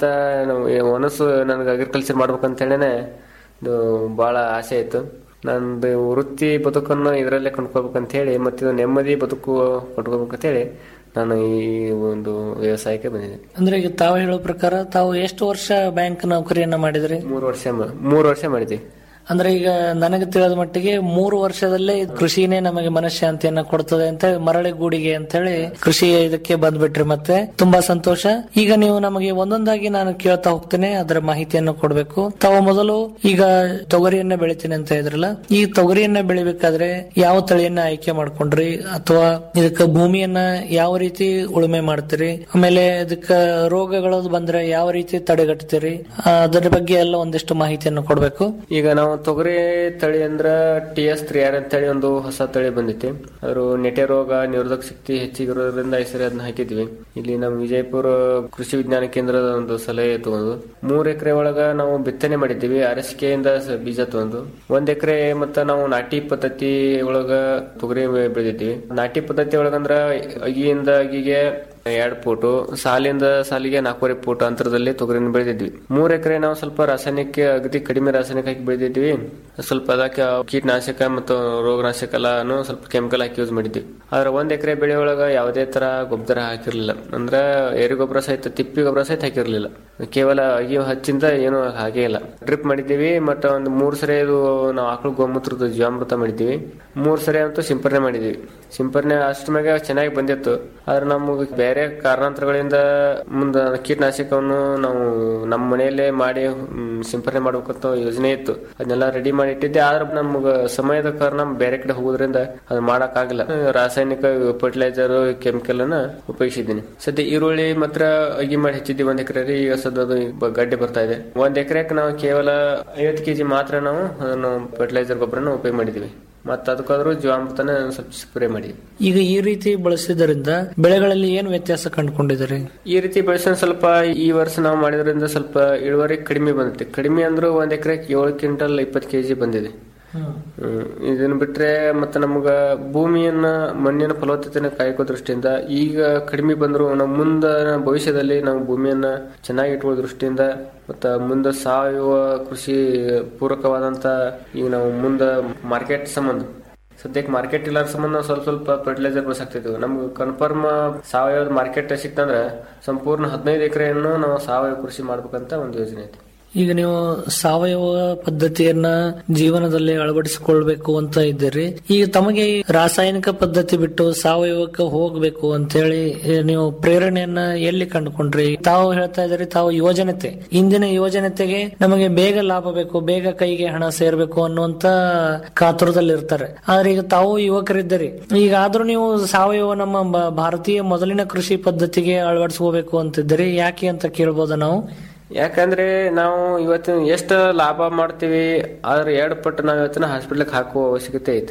[SPEAKER 20] ಒನಸು ನನಗೆ ಅಗ್ರಿಕಲ್ಚರ್ ಮಾಡ್ಬೇಕಂತ ಹೇಳಿನೇ ಇದು ಬಹಳ ಆಸೆ ಇತ್ತು ನಂದು ವೃತ್ತಿ ಬದುಕನ್ನು ಇದರಲ್ಲೇ ಕೊಂಡ್ಕೋಬೇಕಂತ ಹೇಳಿ ಮತ್ತೆ ಇದು ನೆಮ್ಮದಿ ಬದುಕು ಕೊಂಡ್ಕೋಬೇಕಂತ ಹೇಳಿ ನಾನು ಈ ಒಂದು ವ್ಯವಸಾಯಕ್ಕೆ ಬಂದಿದ್ದೀನಿ
[SPEAKER 19] ಅಂದ್ರೆ ಈಗ ತಾವು ಹೇಳೋ ಪ್ರಕಾರ ತಾವು ಎಷ್ಟು ವರ್ಷ ಬ್ಯಾಂಕ್ ನೌಕರಿಯನ್ನ ಮಾಡಿದ್ರಿ
[SPEAKER 20] ಮೂರು ವರ್ಷ ಮ- ಮೂರು ವರ್ಷ ಮಾಡಿದ್ವಿ
[SPEAKER 19] ಅಂದ್ರೆ ಈಗ ನನಗೆ ತಿಳಿದ ಮಟ್ಟಿಗೆ ಮೂರು ವರ್ಷದಲ್ಲೇ ಕೃಷಿನೇ ನಮಗೆ ಮನಃಶಾಂತಿಯನ್ನ ಕೊಡ್ತದೆ ಅಂತ ಹೇಳಿ ಮರಳಿ ಗೂಡಿಗೆ ಅಂತ ಹೇಳಿ ಕೃಷಿ ಇದಕ್ಕೆ ಬಂದ್ಬಿಟ್ರಿ ಮತ್ತೆ ತುಂಬಾ ಸಂತೋಷ ಈಗ ನೀವು ನಮಗೆ ಒಂದೊಂದಾಗಿ ನಾನು ಕೇಳ್ತಾ ಹೋಗ್ತೇನೆ ಅದರ ಮಾಹಿತಿಯನ್ನು ಕೊಡ್ಬೇಕು ತಾವು ಮೊದಲು ಈಗ ತೊಗರಿಯನ್ನ ಬೆಳಿತೀನಿ ಅಂತ ಇದ್ರಲ್ಲ ಈ ತೊಗರಿಯನ್ನ ಬೆಳಿಬೇಕಾದ್ರೆ ಯಾವ ತಳಿಯನ್ನ ಆಯ್ಕೆ ಮಾಡ್ಕೊಂಡ್ರಿ ಅಥವಾ ಇದಕ್ಕ ಭೂಮಿಯನ್ನ ಯಾವ ರೀತಿ ಉಳುಮೆ ಮಾಡ್ತೀರಿ ಆಮೇಲೆ ಇದಕ್ಕ ರೋಗಗಳು ಬಂದ್ರೆ ಯಾವ ರೀತಿ ತಡೆಗಟ್ತೀರಿ ಆ, ಅದರ ಬಗ್ಗೆ ಎಲ್ಲ ಒಂದಿಷ್ಟು ಮಾಹಿತಿಯನ್ನು ಕೊಡ್ಬೇಕು
[SPEAKER 20] ಈಗ ನಾವು ತೊಗರಿ ತಳಿ ಅಂದ್ರ ಟಿ ಎಸ್ ತ್ರೀ ಆರ್ ಅಂತೇಳಿ ಒಂದು ಹೊಸ ತಳಿ ಬಂದೈತಿ ಅದ್ರ ನೆಟೆ ರೋಗ ನಿರೋಧಕ ಶಕ್ತಿ ಹೆಚ್ಚಿಗಿರೋದ್ರಿಂದ ಈ ಸರಿ ಅದನ್ನ ಹಾಕಿದ್ವಿ ಇಲ್ಲಿ ನಮ್ಮ ವಿಜಯಪುರ ಕೃಷಿ ವಿಜ್ಞಾನ ಕೇಂದ್ರದ ಒಂದು ಸಲಹೆ ತಗೊಂಡು ಮೂರ್ ಎಕರೆ ಒಳಗ ನಾವು ಬಿತ್ತನೆ ಮಾಡಿದ್ದೀವಿ ಆರ್ ಎಸ್ ಕೆ ಇಂದ ಸ- ಬೀಜ ತಗೊಂಡು ಒಂದ್ ಎಕರೆ ಮತ್ತ ನಾವು ನಾಟಿ ಪದ್ಧತಿ ಒಳಗ ತೊಗರಿ ಬೆ- ಬೆಳೆದಿದ್ದೀವಿ ನಾಟಿ ಪದ್ಧತಿ ಒಳಗಂದ್ರ ಅಗಿಯಿಂದ ಅಗಿಗೆ ಎರಡ್ ಫೂಟು ಸಾಲಿಂದ ಸಾಲಿಗೆ ನಾಲ್ಕೂವರೆ ಫೂಟ್ ಅಂತರದಲ್ಲಿ ತೊಗರಿನ ಬೆಳೆದಿದ್ವಿ ಮೂರ್ ಎಕರೆ ನಾವು ಸ್ವಲ್ಪ ರಾಸಾಯನಿಕ ಅಗದಿ ಕಡಿಮೆ ರಾಸಾಯನಿಕ ಹಾಕಿ ಬೆಳೆದಿದ್ವಿ ಸ್ವಲ್ಪ ಅದಕ್ಕೆ ಕೀಟನಾಶಕ ಮತ್ತು ರೋಗನಾಶಕ ಎಲ್ಲಾನು ಸ್ವಲ್ಪ ಕೆಮಿಕಲ್ ಹಾಕಿ ಯೂಸ್ ಮಾಡಿದ್ವಿ ಆದ್ರೆ ಒಂದ್ ಎಕರೆ ಬೆಳೆ ಒಳಗ ಯಾವುದೇ ತರ ಗೊಬ್ಬರ ಹಾಕಿರ್ಲಿಲ್ಲ ಅಂದ್ರ ಎರಿ ಗೊಬ್ಬರ ಸಹಿತ ತಿಪ್ಪಿ ಗೊಬ್ಬರ ಸಹಿತ ಹಾಕಿರ್ಲಿಲ್ಲ ಕೇವಲ ಅಗಿ ಹಚ್ಚಿಂದ ಏನು ಹಾಗೆ ಇಲ್ಲ ಡ್ರಿಪ್ ಮಾಡಿದ್ದೀವಿ ಮತ್ತ ಒಂದು ಮೂರ್ ಸರಿ ಇದು ನಾವು ಆಕಳು ಗೋಮೂತ್ರದ ಜೀವಾಮೃತ ಮಾಡಿದ್ದೀವಿ ಮೂರ್ ಸರಿ ಅಂತೂ ಸಿಂಪರಣೆ ಮಾಡಿದೀವಿ ಸಿಂಪರಣೆ ಅಷ್ಟ ಮ್ಯಾಗ ಚೆನ್ನಾಗಿ ಬಂದಿತ್ತು ಆದ್ರೆ ನಮಗೆ ಬೇರೆ ಕಾರಣಾಂತರಗಳಿಂದ ಮುಂದ ಕೀಟನಾಶಕವನ್ನು ನಾವು ನಮ್ಮ ಮನೆಯಲ್ಲೇ ಮಾಡಿ ಹ್ಮ್, ಸಿಂಪರಣೆ ಮಾಡ್ಬೇಕಂತ ಯೋಜನೆ ಇತ್ತು ಅದನ್ನೆಲ್ಲ ರೆಡಿ ಮಾಡಿ ಇಟ್ಟಿದ್ದೆ ಆದ್ರೆ ನಮ್ಗ ಸಮಯದ ಕಾರಣ ಬೇರೆ ಕಡೆ ಹೋಗೋದ್ರಿಂದ ಅದು ಮಾಡಕ್ ಆಗಿಲ್ಲ ರಾಸಾಯನಿಕ ಫರ್ಟಿಲೈಸರ್ ಕೆಮಿಕಲ್ ಅನ್ನ ಉಪಯೋಗಿಸಿದ್ದೀನಿ ಸದ್ಯ ಈರುಳ್ಳಿ ಮಾತ್ರ ಅಗಿ ಮಾಡಿ ಹೆಚ್ಚಿದ್ವಿ ಒಂದ್ ಎಕರೆ ಈಗ ಸದ್ಯ ಅದು ಬ- ಗಡ್ಡೆ ಬರ್ತಾ ಇದೆ ಒಂದ್ ಎಕರೆಗೆ ನಾವು ಕೇವಲ ಐವತ್ತು ಕೆಜಿ ಮಾತ್ರ ನಾವು ಅದನ್ನು ಫರ್ಟಿಲೈಸರ್ ಗೊಬ್ಬರನ ಉಪಯೋಗ ಮಾಡಿದ್ವಿ ಮತ್ತ ಅದಕ್ಕಾದ್ರೂ ಜೀವಾಮೃತನ ಸ್ವಲ್ಪ ಸ್ಪ್ರೇ ಮಾಡಿದ್ವಿ
[SPEAKER 19] ಈಗ ಈ ರೀತಿ ಬಳಸಿದ್ರಿಂದ ಬೆಳೆಗಳಲ್ಲಿ ಏನು ವ್ಯತ್ಯಾಸ ಕಂಡುಕೊಂಡಿದ್ದೀರಿ
[SPEAKER 20] ಈ ರೀತಿ ಬೆಳೆಸೋದ್ ಸ್ವಲ್ಪ ಈ ವರ್ಷ ನಾವು ಮಾಡಿದ್ರಿಂದ ಸ್ವಲ್ಪ ಇಳುವರಿ ಕಡಿಮೆ ಬಂದಿದೆ ಕಡಿಮೆ ಅಂದ್ರೂ ಒಂದ್ ಎಕರೆ ಏಳು ಕ್ವಿಂಟಲ್ ಇಪ್ಪತ್ತು ಕೆಜಿ ಬಂದಿದೆ ಹ್ಮ್. ಇದನ್ನ ಬಿಟ್ರೆ ಮತ್ತೆ ನಮ್ಗ ಭೂಮಿಯನ್ನ ಮಣ್ಣಿನ ಫಲವತ್ತತೆನ ಕಾಯ್ಕೋ ದೃಷ್ಟಿಯಿಂದ ಈಗ ಕಡಿಮೆ ಬಂದ್ರು ನಾವು ಮುಂದ ಭವಿಷ್ಯದಲ್ಲಿ ನಾವು ಭೂಮಿಯನ್ನ ಚೆನ್ನಾಗಿ ಇಟ್ಕೊಳ್ಳೋ ದೃಷ್ಟಿಯಿಂದ ಮತ್ತ ಮುಂದೆ ಸಾವಯವ ಕೃಷಿ ಪೂರಕವಾದಂತ ಈಗ ನಾವು ಮುಂದ ಮಾರ್ಕೆಟ್ ಸಂಬಂಧ ಸದ್ಯಕ್ಕೆ ಮಾರ್ಕೆಟ್ ಇಲ್ಲ ಸಂಬಂಧ ನಾವು ಸ್ವಲ್ಪ ಸ್ವಲ್ಪ ಫರ್ಟಿಲೈಸರ್ ಬಳಸಾಕ್ತಿದ್ವಿ ನಮ್ಗೆ ಕನ್ಫರ್ಮ್ ಸಾವಯವ ಮಾರ್ಕೆಟ್ ಸಿಕ್ತಂದ್ರೆ ಸಂಪೂರ್ಣ ಹದಿನೈದು ಎಕರೆಯನ್ನು ನಾವು ಸಾವಯವ ಕೃಷಿ ಮಾಡ್ಬೇಕಂತ ಒಂದು ಯೋಜನೆ ಐತಿ
[SPEAKER 19] ಈಗ ನೀವು ಸಾವಯವ ಪದ್ಧತಿಯನ್ನ ಜೀವನದಲ್ಲಿ ಅಳವಡಿಸಿಕೊಳ್ಬೇಕು ಅಂತ ಇದ್ದೀರಿ ಈಗ ತಮಗೆ ಈ ರಾಸಾಯನಿಕ ಪದ್ಧತಿ ಬಿಟ್ಟು ಸಾವಯವಕ್ಕೆ ಹೋಗ್ಬೇಕು ಅಂತ ಹೇಳಿ ಏ, ನೀವು ಪ್ರೇರಣೆಯನ್ನ ಎಲ್ಲಿ ಕಂಡುಕೊಂಡ್ರಿ ತಾವು ಹೇಳ್ತಾ ಇದ್ದೀರಿ ತಾವು ಯೋಜನೆತೆ ಇಂದಿನ ಯೋಜನೆತೆಗೆ ನಮಗೆ ಬೇಗ ಲಾಭ ಬೇಕು ಬೇಗ ಕೈಗೆ ಹಣ ಸೇರ್ಬೇಕು ಅನ್ನುವಂತ ಕಾತುರದಲ್ಲಿ ಇರ್ತಾರೆ ಆದ್ರೆ ಈಗ ತಾವು ಯುವಕರಿದ್ದೀರಿ ಈಗ ಆದ್ರೂ ನೀವು ಸಾವಯವ ನಮ್ಮ ಬ- ಭಾರತೀಯ ಮೊದಲಿನ ಕೃಷಿ ಪದ್ಧತಿಗೆ ಅಳವಡಿಸ್ಕೋಬೇಕು ಅಂತಿದ್ದೀರಿ ಯಾಕೆ ಅಂತ ಕೇಳ್ಬೋದ ನಾವು
[SPEAKER 20] ಯಾಕಂದ್ರೆ ನಾವು ಇವತ್ತಿನ ಎಷ್ಟು ಲಾಭ ಮಾಡ್ತೀವಿ ಆದ್ರೆ ಎರಡು ಪಟ್ಟು ನಾವು ಇವತ್ತಿನ ಹಾಸ್ಪಿಟ್ಲಿಗೆ ಹಾಕುವ ಅವಶ್ಯಕತೆ ಐತಿ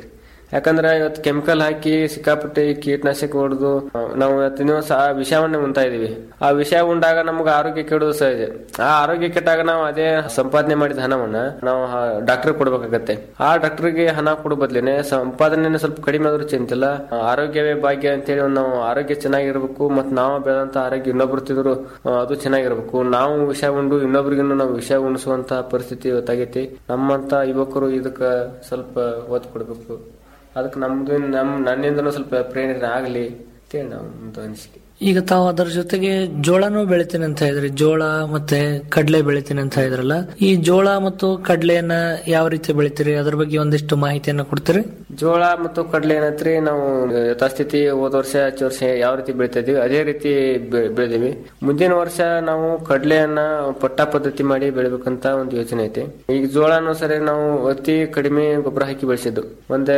[SPEAKER 20] ಯಾಕಂದ್ರೆ ಇವತ್ತು ಕೆಮಿಕಲ್ ಹಾಕಿ ಸಿಕ್ಕಾಪಟ್ಟೆ ಕೀಟನಾಶಕ ಹೊಡೆದು ನಾವು ಇವತ್ತಿನ ದಿವಸ ಆ ವಿಷವನ್ನೇ ಉಣ್ತಾ ಇದೀವಿ ಆ ವಿಷ ಉಂಡಾಗ ನಮ್ಗೆ ಆರೋಗ್ಯ ಕೆಡೋದು ಸಹಜ ಆ ಆರೋಗ್ಯ ಕೆಟ್ಟಾಗ ನಾವು ಅದೇ ಸಂಪಾದನೆ ಮಾಡಿದ ಹಣವನ್ನ ನಾವು ಡಾಕ್ಟರ್ ಕೊಡ್ಬೇಕಾಗತ್ತೆ ಆ ಡಾಕ್ಟರ್ಗೆ ಹಣ ಕೊಡೋ ಬದ್ಲೇನೆ ಸಂಪಾದನೆ ಸ್ವಲ್ಪ ಕಡಿಮೆ ಆದ್ರೂ ಚಿಂತಿಲ್ಲ ಆರೋಗ್ಯವೇ ಭಾಗ್ಯ ಅಂತೇಳಿ ಒಂದು ನಾವು ಆರೋಗ್ಯ ಚೆನ್ನಾಗಿರ್ಬೇಕು ಮತ್ತು ನಾವು ಬೆಳೆದಂತ ಆರೋಗ್ಯ ಇನ್ನೊಬ್ರು ತಿಂದ್ರು ಆ, ಅದು ಚೆನ್ನಾಗಿರ್ಬೇಕು ನಾವು ವಿಷ ಉಂಡು ಇನ್ನೊಬ್ರಿಗೂ ನಾವು ವಿಷ ಉಣಿಸುವಂತ ಪರಿಸ್ಥಿತಿ ಇವತ್ತಾಗೈತಿ ನಮ್ಮಂತ ಯುವಕರು ಇದಕ್ಕ ಸ್ವಲ್ಪ ಒತ್ತು ಕೊಡ್ಬೇಕು ಅದಕ್ಕೆ ನಮ್ದು ನಮ್ ನನ್ನಿಂದನೂ ಸ್ವಲ್ಪ ಪ್ರೇರಣೆ ಆಗಲಿ ಅಂತೇಳಿ ನಾವು ಒಂದು ಅನಿಸಿಕೆ
[SPEAKER 19] ಈಗ ತಾವು ಅದರ ಜೊತೆಗೆ ಜೋಳನೂ ಬೆಳಿತೀನಿ ಅಂತ ಇದ್ರಿ ಜೋಳ ಮತ್ತೆ ಕಡಲೆ ಬೆಳಿತೀನಿ ಅಂತ ಇದ್ರಲ್ಲ ಈ ಜೋಳ ಮತ್ತು ಕಡಲೆಯನ್ನ ಯಾವ ರೀತಿ ಬೆಳಿತೀರಿ ಅದ್ರ ಬಗ್ಗೆ ಒಂದಿಷ್ಟು ಮಾಹಿತಿಯನ್ನ ಕೊಡ್ತೀರಿ
[SPEAKER 20] ಜೋಳ ಮತ್ತು ಕಡಲೆ ಏನತ್ರಿ ನಾವು ಯಥಾಸ್ಥಿತಿ ಹೋದ ವರ್ಷ ಹಚ್ಚ ವರ್ಷ ಯಾವ ರೀತಿ ಬೆಳಿತಾ ಇದೀವಿ ಅದೇ ರೀತಿ ಬೆ- ಬೆಳೆದಿವಿ ಮುಂದಿನ ವರ್ಷ ನಾವು ಕಡಲೆಯನ್ನ ಪಟ್ಟ ಪದ್ಧತಿ ಮಾಡಿ ಬೆಳಿಬೇಕಂತ ಒಂದು ಯೋಚನೆ ಐತಿ ಈಗ ಜೋಳನೂ ಸರಿ ನಾವು ಅತಿ ಕಡಿಮೆ ಗೊಬ್ಬರ ಹಾಕಿ ಬೆಳೆಸಿದ್ದು ಒಂದೇ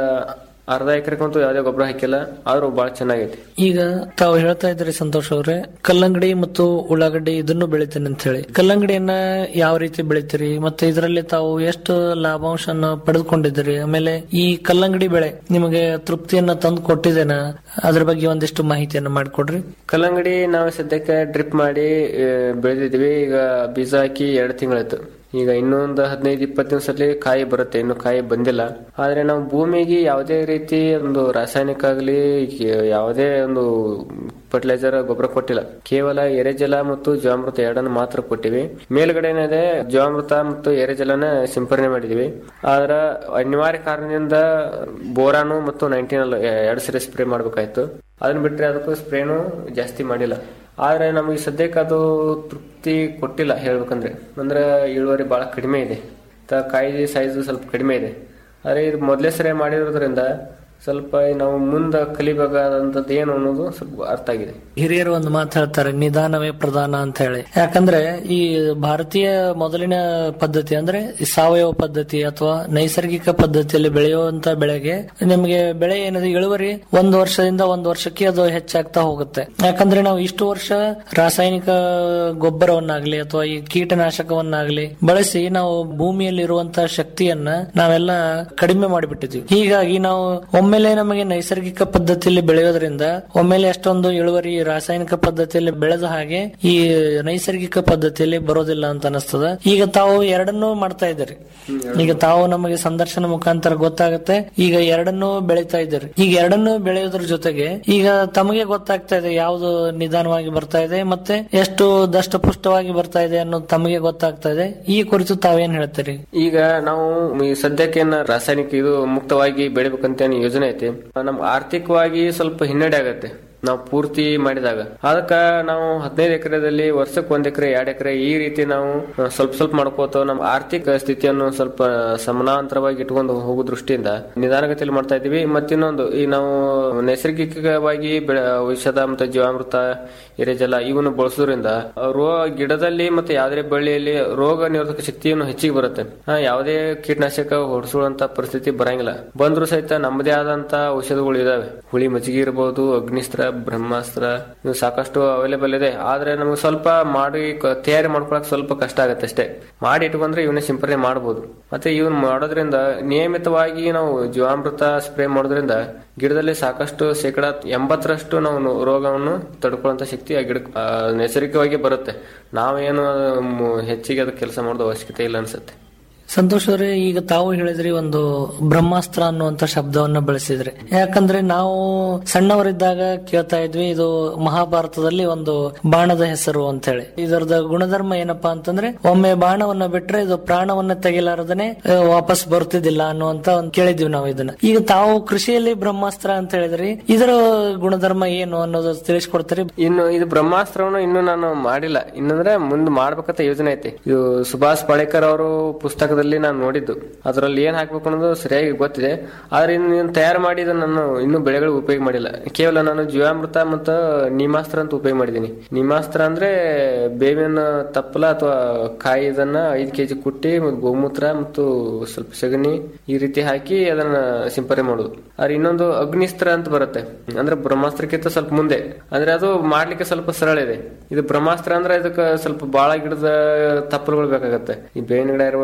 [SPEAKER 20] ಅರ್ಧ ಎಕರೆಗಂತೂ ಯಾವುದೇ ಗೊಬ್ಬರ ಹಾಕಿಲ್ಲ ಆದ್ರೂ ಬಹಳ ಚೆನ್ನಾಗೈತಿ
[SPEAKER 19] ಈಗ ತಾವು ಹೇಳ್ತಾ ಇದ್ರಿ ಸಂತೋಷ್ ಅವ್ರೆ ಕಲ್ಲಂಗಡಿ ಮತ್ತು ಉಳ್ಳಾಗಡ್ಡಿ ಇದನ್ನು ಬೆಳಿತೀನಿ ಅಂತ ಹೇಳಿ ಕಲ್ಲಂಗಡಿಯನ್ನ ಯಾವ ರೀತಿ ಬೆಳಿತೀರಿ ಮತ್ತೆ ಇದರಲ್ಲಿ ತಾವು ಎಷ್ಟು ಲಾಭಾಂಶನ ಪಡೆದುಕೊಂಡಿದ್ದೀರಿ ಆಮೇಲೆ ಈ ಕಲ್ಲಂಗಡಿ ಬೆಳೆ ನಿಮಗೆ ತೃಪ್ತಿಯನ್ನ ತಂದು ಕೊಟ್ಟಿದ್ದೇನ ಅದ್ರ ಬಗ್ಗೆ ಒಂದಿಷ್ಟು ಮಾಹಿತಿಯನ್ನ ಮಾಡಿಕೊಡ್ರಿ
[SPEAKER 20] ಕಲ್ಲಂಗಡಿ ನಾವು ಸದ್ಯಕ್ಕೆ ಡ್ರಿಪ್ ಮಾಡಿ ಆ, ಬೆಳೆದಿದ್ವಿ ಈಗ ಬೀಜ ಹಾಕಿ ಎರಡು ತಿಂಗಳಾಯ್ತು ಈಗ ಇನ್ನೊಂದು ಹದಿನೈದು ಇಪ್ಪತ್ತು ದಿವಸದಲ್ಲಿ ಕಾಯಿ ಬರುತ್ತೆ ಇನ್ನು ಕಾಯಿ ಬಂದಿಲ್ಲ ಆದ್ರೆ ನಾವು ಭೂಮಿಗೆ ಯಾವುದೇ ರೀತಿ ಒಂದು ರಾಸಾಯನಿಕ ಆಗಲಿ ಯಾವುದೇ ಒಂದು ಫರ್ಟಿಲೈಸರ್ ಗೊಬ್ಬರ ಕೊಟ್ಟಿಲ್ಲ ಕೇವಲ ಎರೆಜಲ ಮತ್ತು ಜೀವಾಮೃತ ಎರಡನ್ನು ಮಾತ್ರ ಕೊಟ್ಟಿವಿ ಮೇಲ್ಗಡೆ ಏನಿದೆ ಜೀವಾಮೃತ ಮತ್ತು ಎರೆಜಲನ ಸಿಂಪರಣೆ ಮಾಡಿದೀವಿ ಆದ್ರ ಅನಿವಾರ್ಯ ಕಾರಣದಿಂದ ಬೋರಾನು ಮತ್ತು ನೈನ್ಟೀನ್ ಎರಡು ಸರಿ ಸ್ಪ್ರೇ ಮಾಡ್ಬೇಕಾಯ್ತು ಅದನ್ನ ಬಿಟ್ರೆ ಅದಕ್ಕೂ ಸ್ಪ್ರೇನು ಜಾಸ್ತಿ ಮಾಡಿಲ್ಲ ಆದ್ರೆ ನಮಗೆ ಸದ್ಯಕ್ಕೆ ಅದು ತೃಪ್ತಿ ಕೊಟ್ಟಿಲ್ಲ ಹೇಳ್ಬೇಕಂದ್ರೆ ಅಂದ್ರೆ ಇಳುವರಿ ಬಹಳ ಕಡಿಮೆ ಇದೆ ತ- ಕಾಯಿ ಸೈಜ್ ಸ್ವಲ್ಪ ಕಡಿಮೆ ಇದೆ ಆದ್ರೆ ಇದು ಮೊದಲೇ ಸರಿ ಮಾಡಿರೋದ್ರಿಂದ ಸ್ವಲ್ಪ ನಾವು ಮುಂದೆ ಕಲಿಬೇಕಾದಂಥದ್ದು ಏನು ಅನ್ನೋದು ಸ್ವಲ್ಪ ಅರ್ಥ ಆಗಿದೆ
[SPEAKER 19] ಹಿರಿಯರು ಒಂದು ಮಾತು ಹೇಳ್ತಾರೆ ನಿಧಾನವೇ ಪ್ರಧಾನ ಅಂತ ಹೇಳಿ ಯಾಕಂದ್ರೆ ಈ ಭಾರತೀಯ ಮೊದಲಿನ ಪದ್ಧತಿ ಅಂದ್ರೆ ಈ ಸಾವಯವ ಪದ್ಧತಿ ಅಥವಾ ನೈಸರ್ಗಿಕ ಪದ್ಧತಿಯಲ್ಲಿ ಬೆಳೆಯುವಂತ ಬೆಳೆಗೆ ನಿಮಗೆ ಬೆಳೆ ಏನಿದೆ ಇಳುವರಿ ಒಂದು ವರ್ಷದಿಂದ ಒಂದು ವರ್ಷಕ್ಕೆ ಅದು ಹೆಚ್ಚಾಗ್ತಾ ಹೋಗುತ್ತೆ ಯಾಕಂದ್ರೆ ನಾವು ಇಷ್ಟು ವರ್ಷ ರಾಸಾಯನಿಕ ಗೊಬ್ಬರವನ್ನಾಗ್ಲಿ ಅಥವಾ ಈ ಕೀಟನಾಶಕವನ್ನಾಗ್ಲಿ ಬಳಸಿ ನಾವು ಭೂಮಿಯಲ್ಲಿ ಇರುವಂತಹ ಶಕ್ತಿಯನ್ನ ನಾವೆಲ್ಲ ಕಡಿಮೆ ಮಾಡಿಬಿಟ್ಟಿದ್ವಿ ಹೀಗಾಗಿ ನಾವು ಒಮ್ಮೆಲೆ ನಮಗೆ ನೈಸರ್ಗಿಕ ಪದ್ಧತಿಯಲ್ಲಿ ಬೆಳೆಯೋದ್ರಿಂದ ಒಮ್ಮೆಲೆ ಅಷ್ಟೊಂದು ಇಳುವರಿ ರಾಸಾಯನಿಕ ಪದ್ಧತಿಯಲ್ಲಿ ಬೆಳೆದ ಹಾಗೆ ಈ ನೈಸರ್ಗಿಕ ಪದ್ಧತಿಯಲ್ಲಿ ಬರೋದಿಲ್ಲ ಅಂತ ಅನಿಸ್ತದ ಈಗ ತಾವು ಎರಡನ್ನೂ ಮಾಡ್ತಾ ಇದ್ದೀರಿ ಈಗ ತಾವು ನಮಗೆ ಸಂದರ್ಶನ ಮುಖಾಂತರ ಗೊತ್ತಾಗುತ್ತೆ ಈಗ ಎರಡನ್ನೂ ಬೆಳೀತಾ ಇದ್ದೀರಿ ಈಗ ಎರಡನ್ನೂ ಬೆಳೆಯೋದ್ರ ಜೊತೆಗೆ ಈಗ ತಮಗೆ ಗೊತ್ತಾಗ್ತಾ ಇದೆ ಯಾವುದು ನಿಧಾನವಾಗಿ ಬರ್ತಾ ಇದೆ ಮತ್ತೆ ಎಷ್ಟು ದಷ್ಟಪುಷ್ಟವಾಗಿ ಬರ್ತಾ ಇದೆ ಅನ್ನೋದು ತಮಗೆ ಗೊತ್ತಾಗ್ತಾ ಇದೆ ಈ ಕುರಿತು ತಾವೇನ್ ಹೇಳ್ತೀರಿ
[SPEAKER 20] ಈಗ ನಾವು ಈ ಸದ್ಯಕ್ಕೆ ಏನ ರಾಸಾಯನಿಕ ಇದು ಮುಕ್ತವಾಗಿ ಬೆಳಿಬೇಕಂತ ಏನ್ ಯೋಜನೆ ಐತಿ ನಮ್ ಆರ್ಥಿಕವಾಗಿ ಸ್ವಲ್ಪ ಹಿನ್ನಡೆ ಆಗತ್ತೆ ನಾವು ಪೂರ್ತಿ ಮಾಡಿದಾಗ ಅದಕ್ಕ ನಾವು ಹದಿನೈದು ಎಕರೆದಲ್ಲಿ ವರ್ಷಕ್ಕೆ ಒಂದ್ ಎಕರೆ ಎರಡ್ ಎಕರೆ ಈ ರೀತಿ ನಾವು ಆ, ಸ್ವಲ್ಪ ಸ್ವಲ್ಪ ಮಾಡ್ಕೋತ ನಮ್ಮ ಆರ್ಥಿಕ ಸ್ಥಿತಿಯನ್ನು ಸ್ವಲ್ಪ ಸಮಾನಾಂತರವಾಗಿ ಇಟ್ಕೊಂಡು ಹೋಗೋ ದೃಷ್ಟಿಯಿಂದ ನಿಧಾನಗತಿಯಲ್ಲಿ ಮಾಡ್ತಾ ಇದೀವಿ ಮತ್ತಿನ್ನೊಂದು ಈ ನಾವು ನೈಸರ್ಗಿಕವಾಗಿ ಬೆಳೆ ಔಷಧ ಮತ್ತು ಜೀವಾಮೃತ ಎರೆಜಲ ಇವನ್ನು ಬಳಸೋದ್ರಿಂದ ರೋ ಗಿಡದಲ್ಲಿ ಮತ್ತೆ ಯಾವುದೇ ಬಳ್ಳಿಯಲ್ಲಿ ರೋಗ ನಿರೋಧಕ ಶಕ್ತಿಯನ್ನು ಹೆಚ್ಚಿಗೆ ಬರುತ್ತೆ ಆ, ಯಾವುದೇ ಕೀಟನಾಶಕ ಹೊಡೆಸುವಂತ ಪರಿಸ್ಥಿತಿ ಬರಂಗಿಲ್ಲ ಬಂದ್ರು ಸಹಿತ ನಮ್ಮದೇ ಆದಂತ ಔಷಧಗಳು ಇದಾವೆ ಹುಳಿ ಮಜ್ಜಿಗೆ ಇರಬಹುದು ಅಗ್ನಿಸ್ತ್ರ ಬ್ರಹ್ಮಾಸ್ತ್ರ ಇವು ಸಾಕಷ್ಟು ಅವೈಲೇಬಲ್ ಇದೆ ಆದ್ರೆ ನಮಗೆ ಸ್ವಲ್ಪ ಮಾಡಿ ಕ- ತಯಾರಿ ಮಾಡ್ಕೊಳಕ್ ಸ್ವಲ್ಪ ಕಷ್ಟ ಆಗತ್ತೆ ಅಷ್ಟೇ ಮಾಡಿ ಇಟ್ಕೊಂಡ್ರೆ ಇವನ್ನ ಸಿಂಪರಣೆ ಮಾಡಬಹುದು ಮತ್ತೆ ಇವನ್ ಮಾಡೋದ್ರಿಂದ ನಿಯಮಿತವಾಗಿ ನಾವು ಜೀವಾಮೃತ ಸ್ಪ್ರೇ ಮಾಡೋದ್ರಿಂದ ಗಿಡದಲ್ಲಿ ಸಾಕಷ್ಟು ಶೇಕಡ ಎಂಬತ್ತರಷ್ಟು ನಾವು ನು- ರೋಗವನ್ನು ತಡ್ಕೊಳ್ಳುವಂತ ಶಕ್ತಿ ಆ ಗಿಡಕ್ಕೆ ಆ, ನೈಸರ್ಗಿಕವಾಗಿ ಬರುತ್ತೆ ನಾವೇನು ಮ್, ಹೆಚ್ಚಿಗೆ ಅದಕ್ಕೆ ಕೆಲಸ ಮಾಡೋದು ಅವಶ್ಯಕತೆ ಇಲ್ಲ ಅನ್ಸುತ್ತೆ
[SPEAKER 19] ಸಂತೋಷ್ ಅವರೇ ಈಗ ತಾವು ಹೇಳಿದ್ರಿ ಒಂದು ಬ್ರಹ್ಮಾಸ್ತ್ರ ಅನ್ನುವಂತ ಶಬ್ದವನ್ನ ಬಳಸಿದ್ರಿ ಯಾಕಂದ್ರೆ ನಾವು ಸಣ್ಣವರಿದ್ದಾಗ ಕೇಳ್ತಾ ಇದ್ವಿ ಇದು ಮಹಾಭಾರತದಲ್ಲಿ ಒಂದು ಬಾಣದ ಹೆಸರು ಅಂತ ಹೇಳಿ ಇದರದ ಗುಣಧರ್ಮ ಏನಪ್ಪಾ ಅಂತಂದ್ರೆ ಒಮ್ಮೆ ಬಾಣವನ್ನ ಬಿಟ್ರೆ ಇದು ಪ್ರಾಣವನ್ನ ತೆಗಿಲಾರದನೆ ಆ, ವಾಪಸ್ ಬರ್ತಿದ್ದಿಲ್ಲ ಅನ್ನುವಂತ ಒಂದು ಕೇಳಿದ್ವಿ ನಾವು ಇದನ್ನ ಈಗ ತಾವು ಕೃಷಿಯಲ್ಲಿ ಬ್ರಹ್ಮಾಸ್ತ್ರ ಅಂತ ಹೇಳಿದ್ರಿ ಇದರ ಗುಣಧರ್ಮ ಏನು ಅನ್ನೋದು ತಿಳಿಸ್ಕೊಡ್ತೀರಿ
[SPEAKER 20] ಇನ್ನು ಇದು ಬ್ರಹ್ಮಾಸ್ತ್ರವನ್ನು ಇನ್ನು ನಾನು ಮಾಡಿಲ್ಲ ಇನ್ನಂದ್ರೆ ಮುಂದೆ ಮಾಡ್ಬೇಕಂತ ಯೋಜನೆ ಐತಿ ಇದು ಸುಭಾಷ್ ಪಾಳೇಕರ್ ಅವರು ಪುಸ್ತಕದಲ್ಲಿ ನಾನು ನೋಡಿದ್ದು ಅದರಲ್ಲಿ ಏನ್ ಹಾಕ್ಬೇಕು ಅನ್ನೋದು ಸರಿಯಾಗಿ ಗೊತ್ತಿದೆ ಆದ್ರೆ ಇನ್ನು ಇದನ್ನ ತಯಾರು ಮಾಡಿ ಇದನ್ನ ನಾನು ಇನ್ನೂ ಬೆಳೆಗಳಿಗೆ ಉಪಯೋಗ ಮಾಡಿಲ್ಲ ಕೇವಲ ನಾನು ಜೀವಾಮೃತ ಮತ್ತು ನಿಮಾಸ್ತ್ರ ಅಂತ ಉಪಯೋಗ ಮಾಡಿದ್ದೀನಿ ನಿಮಾಸ್ತ್ರ ಅಂದ್ರೆ ಬೇವಿನ ತಪ್ಪಲ ಅಥವಾ ಕಾಯಿ ಇದನ್ನ ಐದು ಕೆಜಿ ಕುಟ್ಟಿ ಮತ್ತು ಗೋಮೂತ್ರ ಮತ್ತು ಸ್ವಲ್ಪ ಸಗಣಿ ಈ ರೀತಿ ಹಾಕಿ ಅದನ್ನ ಸಿಂಪರಣೆ ಮಾಡೋದು ಆದ್ರೆ ಇನ್ನೊಂದು ಅಗ್ನಿಸ್ತ್ರ ಅಂತ ಬರುತ್ತೆ ಅಂದ್ರೆ ಬ್ರಹ್ಮಾಸ್ತ್ರಕ್ಕಿಂತ ಸ್ವಲ್ಪ ಮುಂದೆ ಅಂದ್ರೆ ಅದು ಮಾಡ್ಲಿಕ್ಕೆ ಸ್ವಲ್ಪ ಸರಳ ಇದೆ ಇದು ಬ್ರಹ್ಮಾಸ್ತ್ರ ಅಂದ್ರೆ ಇದಕ್ಕೆ ಸ್ವಲ್ಪ ಬಾಳ ಗಿಡದ ತಪ್ಪಲುಗಳು ಬೇಕಾಗತ್ತೆ ಈ ಬೇವಿನ ಗಿಡ ಇರ್ಬೋದು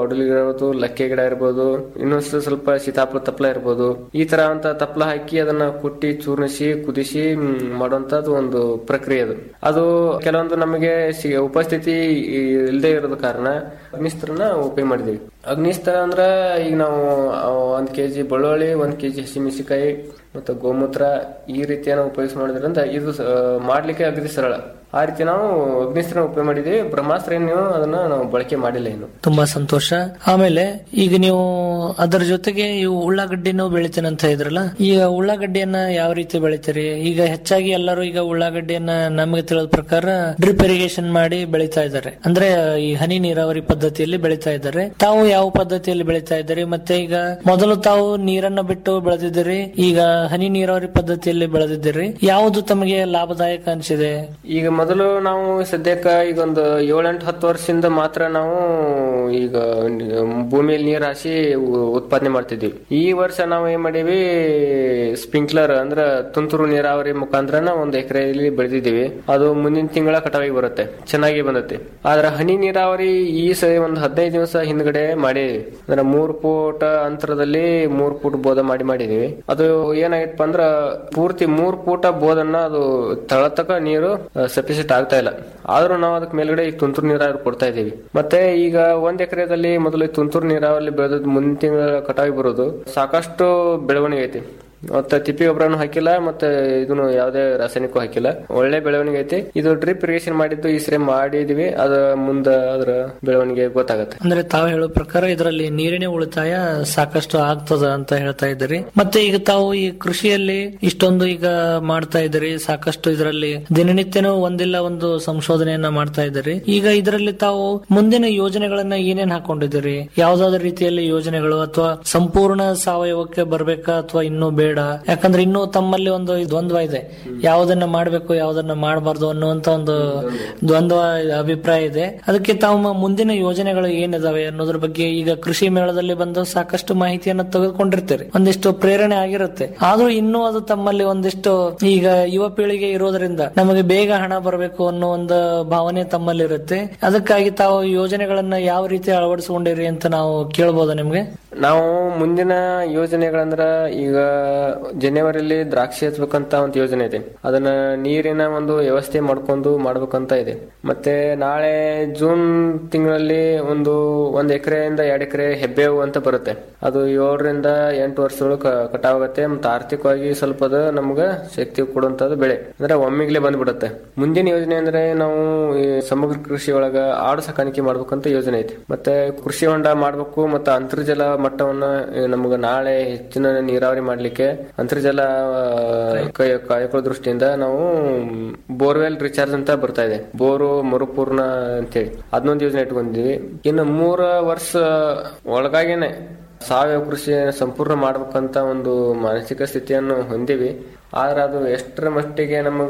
[SPEAKER 20] ಔಡಲಿ ಗಿಡ ಇರ್ಬೋದು ಲಕ್ಕೆ ಗಿಡ ಇರ್ಬೋದು ಇನ್ನೊಂದು ಸ್ವಲ್ಪ ಸೀತಾಫಲ ತಪ್ಪಲ ಇರ್ಬೋದು ಈ ತರ ಅಂತ ತಪ್ಪಲ ಹಾಕಿ ಅದನ್ನ ಕುಟ್ಟಿ ಚೂರ್ಣಿಸಿ ಕುದಿಸಿ ಮ್, ಮಾಡುವಂತದ್ದು ಒಂದು ಪ್ರಕ್ರಿಯೆ ಅದು ಅದು ಕೆಲವೊಂದು ನಮಗೆ ಸಿ- ಉಪಸ್ಥಿತಿ ಇಲ್ಲದೆ ಇರೋದ ಕಾರಣ ಅಗ್ನಿಸ್ತ್ರನ ಉಪಯೋಗ ಮಾಡಿದೀವಿ ಅಗ್ನಿಸ್ತ್ರ ಅಂದ್ರ ಈಗ ನಾವು ಆ, ಒಂದ್ ಕೆಜಿ ಬೆಳ್ಳುಳ್ಳಿ ಒಂದ್ ಕೆಜಿ ಹಸಿಮೆಣಸಿಕಾಯಿ ಮತ್ತು ಗೋಮೂತ್ರ ಈ ರೀತಿಯನ್ನು ಉಪಯೋಗಿಸಿ ಮಾಡೋದ್ರಿಂದ ಇದು ಸ- ಮಾಡ್ಲಿಕ್ಕೆ ಅಗದಿ ಸರಳ ಆ ರೀತಿ ನಾವು ಅಗ್ನಿಸ್ತ್ರ ಉಪಯೋಗ ಮಾಡಿದೀವಿ ಬ್ರಹ್ಮಾಸ್ತ್ರ ಏನು ಅದನ್ನ ನಾವು ಬಳಕೆ ಮಾಡಿಲ್ಲ ಇನ್ನು
[SPEAKER 19] ತುಂಬಾ ಸಂತೋಷ ಆಮೇಲೆ ಈಗ ನೀವು ಅದರ ಜೊತೆಗೆ ಇವು ಉಳ್ಳಾಗಡ್ಡಿನೂ ಬೆಳಿತೀನಿ ಅಂತ ಇದ್ರಲ್ಲ ಈಗ ಉಳ್ಳಾಗಡ್ಡಿಯನ್ನ ಯಾವ ರೀತಿ ಬೆಳಿತೀರಿ ಈಗ ಹೆಚ್ಚಾಗಿ ಎಲ್ಲರೂ ಈಗ ಉಳ್ಳಾಗಡ್ಡಿಯನ್ನ ನಮಗೆ ತಿಳಿದ ಪ್ರಕಾರ ಡ್ರಿಪ್ ಇರಿಗೇಷನ್ ಮಾಡಿ ಬೆಳಿತಾ ಇದ್ದಾರೆ ಅಂದ್ರೆ ಈ ಹನಿ ನೀರಾವರಿ ಪದ್ಧತಿಯಲ್ಲಿ ಬೆಳಿತಾ ಇದ್ದಾರೆ ತಾವು ಯಾವ ಪದ್ಧತಿಯಲ್ಲಿ ಬೆಳಿತಾ ಇದ್ದೀರಿ ಮತ್ತೆ ಈಗ ಮೊದಲು ತಾವು ನೀರನ್ನ ಬಿಟ್ಟು ಬೆಳೆದಿದ್ದೀರಿ ಈಗ ಹನಿ ನೀರಾವರಿ ಪದ್ಧತಿಯಲ್ಲಿ ಬೆಳೆದಿದ್ದೀರಿ ಯಾವುದು ತಮಗೆ ಲಾಭದಾಯಕ ಅನಿಸಿದೆ
[SPEAKER 20] ಈಗ ಮೊದಲು ನಾವು ಸದ್ಯಕ್ಕ ಈಗ ಒಂದು ಏಳೆಂಟು ಹತ್ತು ವರ್ಷದಿಂದ ಮಾತ್ರ ನಾವು ಈಗ ಭೂಮಿಯಲ್ಲಿ ನೀರು ಹಾಸಿ ಉ- ಉತ್ಪಾದನೆ ಮಾಡ್ತಿದ್ವಿ ಈ ವರ್ಷ ನಾವು ಏನ್ ಮಾಡೀವಿ ಸ್ಪ್ರಿಂಕ್ಲರ್ ಅಂದ್ರ ತುಂತುರು ನೀರಾವರಿ ಮುಖಾಂತರ ಒಂದು ಎಕರೆಯಲ್ಲಿ ಬೆಳೆದಿದ್ದೀವಿ ಅದು ಮುಂದಿನ ತಿಂಗಳ ಕಟಾವಿಗೆ ಬರುತ್ತೆ ಚೆನ್ನಾಗಿ ಬಂದತ್ತೆ ಆದ್ರೆ ಹನಿ ನೀರಾವರಿ ಈ ಸರಿ ಒಂದು ಹದಿನೈದು ದಿವಸ ಹಿಂದ್ಗಡೆ ಮಾಡಿದೀವಿ ಅಂದ್ರೆ ಮೂರ್ ಫೂಟ್ ಅಂತರದಲ್ಲಿ ಮೂರ್ ಫೂಟ್ ಬೋಧ ಮಾಡಿ ಮಾಡಿದೀವಿ ಅದು ಏನಾಗಿತ್ತಪ್ಪ ಅಂದ್ರ ಪೂರ್ತಿ ಮೂರ್ ಫೂಟ ಬೋಧನ್ನ ಅದು ತಳತಕ ನೀರು ಸಫಿಸಿಯಂಟ್ ಆಗ್ತಾ ಇಲ್ಲ ಆದ್ರೂ ನಾವು ಅದಕ್ಕೆ ಮೇಲ್ಗಡೆ ಈಗ ತುಂತುರು ನೀರಾವರಿ ಕೊಡ್ತಾ ಇದೀವಿ ಮತ್ತೆ ಈಗ ಒಂದ್ ಎಕರೆದಲ್ಲಿ ಮೊದಲು ಈ ತುಂತುರು ನೀರಾವರಿ ಬೆಳೆದ್ ಮುಂದಿನ ತಿಂಗಳ ಕಟಾವಿ ಬರೋದು ಸಾಕಷ್ಟು ಬೆಳವಣಿಗೆ ಐತಿ ಮತ್ತೆ ತಿಪ್ಪಿ ಗೊಬ್ಬರನು ಹಾಕಿಲ್ಲ ಮತ್ತೆ ಇದನ್ನು ಯಾವುದೇ ರಾಸಾಯನಿಕ ಹಾಕಿಲ್ಲ ಒಳ್ಳೆ ಬೆಳವಣಿಗೆ ಐತಿ ಇದು ಡ್ರಿಪ್ ಇರಿಗೇಷನ್ ಮಾಡಿದ್ದು ಈ ಸರಿ ಮಾಡಿದೀವಿ ಅದ ಮುಂದ ಅದರ ಬೆಳವಣಿಗೆ ಗೊತ್ತಾಗತ್ತೆ
[SPEAKER 19] ಅಂದ್ರೆ ತಾವು ಹೇಳೋ ಪ್ರಕಾರ ಇದರಲ್ಲಿ ನೀರಿನ ಉಳಿತಾಯ ಸಾಕಷ್ಟು ಆಗ್ತದ ಅಂತ ಹೇಳ್ತಾ ಇದ್ದೀರಿ ಮತ್ತೆ ಈಗ ತಾವು ಈ ಕೃಷಿಯಲ್ಲಿ ಇಷ್ಟೊಂದು ಈಗ ಮಾಡ್ತಾ ಇದ್ದೀರಿ ಸಾಕಷ್ಟು ಇದರಲ್ಲಿ ದಿನನಿತ್ಯನೂ ಒಂದಿಲ್ಲ ಒಂದು ಸಂಶೋಧನೆಯನ್ನ ಮಾಡ್ತಾ ಇದ್ದೀರಿ ಈಗ ಇದರಲ್ಲಿ ತಾವು ಮುಂದಿನ ಯೋಜನೆಗಳನ್ನ ಏನೇನ್ ಹಾಕೊಂಡಿದ್ದೀರಿ ಯಾವ್ದಾದ್ರು ರೀತಿಯಲ್ಲಿ ಯೋಜನೆಗಳು ಅಥವಾ ಸಂಪೂರ್ಣ ಸಾವಯವಕ್ಕೆ ಬರ್ಬೇಕಾ ಅಥವಾ ಇನ್ನೂ ಬೇಡ ಯಾಕಂದ್ರೆ ಇನ್ನೂ ತಮ್ಮಲ್ಲಿ ಒಂದು ದ್ವಂದ್ವ ಇದೆ ಯಾವ್ದನ್ನ ಮಾಡ್ಬೇಕು ಯಾವ್ದನ್ನ ಮಾಡಬಾರ್ದು ಅನ್ನುವಂತ ಒಂದು ದ್ವಂದ್ವ ಅಭಿಪ್ರಾಯ ಇದೆ ಅದಕ್ಕೆ ತಾವು ಮ- ಮುಂದಿನ ಯೋಜನೆಗಳು ಏನಿದಾವೆ ಅನ್ನೋದ್ರ ಬಗ್ಗೆ ಈಗ ಕೃಷಿ ಮೇಳದಲ್ಲಿ ಬಂದು ಸಾಕಷ್ಟು ಮಾಹಿತಿಯನ್ನ ತೆಗೆದುಕೊಂಡಿರ್ತೀರಿ ಒಂದಿಷ್ಟು ಪ್ರೇರಣೆ ಆಗಿರುತ್ತೆ ಆದ್ರೂ ಇನ್ನೂ ಅದು ತಮ್ಮಲ್ಲಿ ಒಂದಿಷ್ಟು ಈಗ ಯುವ ಪೀಳಿಗೆ ಇರೋದ್ರಿಂದ ನಮಗೆ ಬೇಗ ಹಣ ಬರಬೇಕು ಅನ್ನೋ ಒಂದು ಭಾವನೆ ತಮ್ಮಲ್ಲಿ ಇರುತ್ತೆ ಅದಕ್ಕಾಗಿ ತಾವು ಯೋಜನೆಗಳನ್ನ ಯಾವ ರೀತಿ ಅಳವಡಿಸಿಕೊಂಡಿರಿ ಅಂತ ನಾವು ಕೇಳ್ಬೋದಾ ನಿಮ್ಗೆ
[SPEAKER 20] ನಾವು ಮುಂದಿನ ಯೋಜನೆಗಳಂದ್ರ ಈಗ ಜನವರಿಯಲ್ಲಿ ದ್ರಾಕ್ಷಿ ಹಚ್ಬೇಕಂತ ಒಂದು ಯೋಜನೆ ಇದೆ ಅದನ್ನ ನೀರಿನ ಒಂದು ವ್ಯವಸ್ಥೆ ಮಾಡ್ಕೊಂಡು ಮಾಡ್ಬೇಕಂತ ಇದೆ ಮತ್ತೆ ನಾಳೆ ಜೂನ್ ತಿಂಗಳಲ್ಲಿ ಒಂದು ಒಂದ್ ಎಕರೆಯಿಂದ ಎರಡ್ ಎಕರೆ ಹೆಬ್ಬೇವು ಅಂತ ಬರುತ್ತೆ ಅದು ಏಳರಿಂದ ಎಂಟು ವರ್ಷದೊಳಗೆ ಕ- ಕಟಾವಾಗತ್ತೆ ಮತ್ತೆ ಆರ್ಥಿಕವಾಗಿ ಸ್ವಲ್ಪ ಅದು ನಮ್ಗ ಶಕ್ತಿ ಕೊಡುವಂತದ್ದು ಬೆಳೆ ಅಂದ್ರೆ ಒಮ್ಮಿಗ್ಲೇ ಬಂದ್ಬಿಡುತ್ತೆ ಮುಂದಿನ ಯೋಜನೆ ಅಂದ್ರೆ ನಾವು ಈ ಸಮಗ್ರ ಕೃಷಿ ಒಳಗ ಆಡು ಸಾಕಾಣಿಕೆ ಮಾಡ್ಬೇಕಂತ ಯೋಜನೆ ಐತಿ ಮತ್ತೆ ಕೃಷಿ ಹೊಂಡ ಮಾಡ್ಬೇಕು ಮತ್ತೆ ಅಂತರ್ಜಲ ಮಟ್ಟವನ್ನ ಈ ನಮ್ಗ ನಾಳೆ ಹೆಚ್ಚಿನ ನೀರಾವರಿ ಮಾಡ್ಲಿಕ್ಕೆ ಅಂತರ್ಜಲ ಆ, ಕೈ- ಕಾಯ್ಕೊಳ್ಳೋ ದೃಷ್ಟಿಯಿಂದ ನಾವು ಬೋರ್ವೆಲ್ ರಿಚಾರ್ಜ್ ಅಂತ ಬರ್ತಾ ಇದೆ ಬೋರು ಮರುಪೂರ್ಣ ಅಂತೇಳಿ ಅದನ್ನೊಂದು ಯೋಜನೆ ಇಟ್ಕೊಂಡಿದೀವಿ ಇನ್ನು ಮೂರ ವರ್ಷ ಒಳಗಾಗೇನೆ ಸಾವಯವ ಕೃಷಿ ಸಂಪೂರ್ಣ ಮಾಡ್ಬೇಕಂತ ಒಂದು ಮಾನಸಿಕ ಸ್ಥಿತಿಯನ್ನು ಹೊಂದಿವಿ ಆದ್ರೆ ಅದು ಎಷ್ಟರ ಮಟ್ಟಿಗೆ ನಮಗ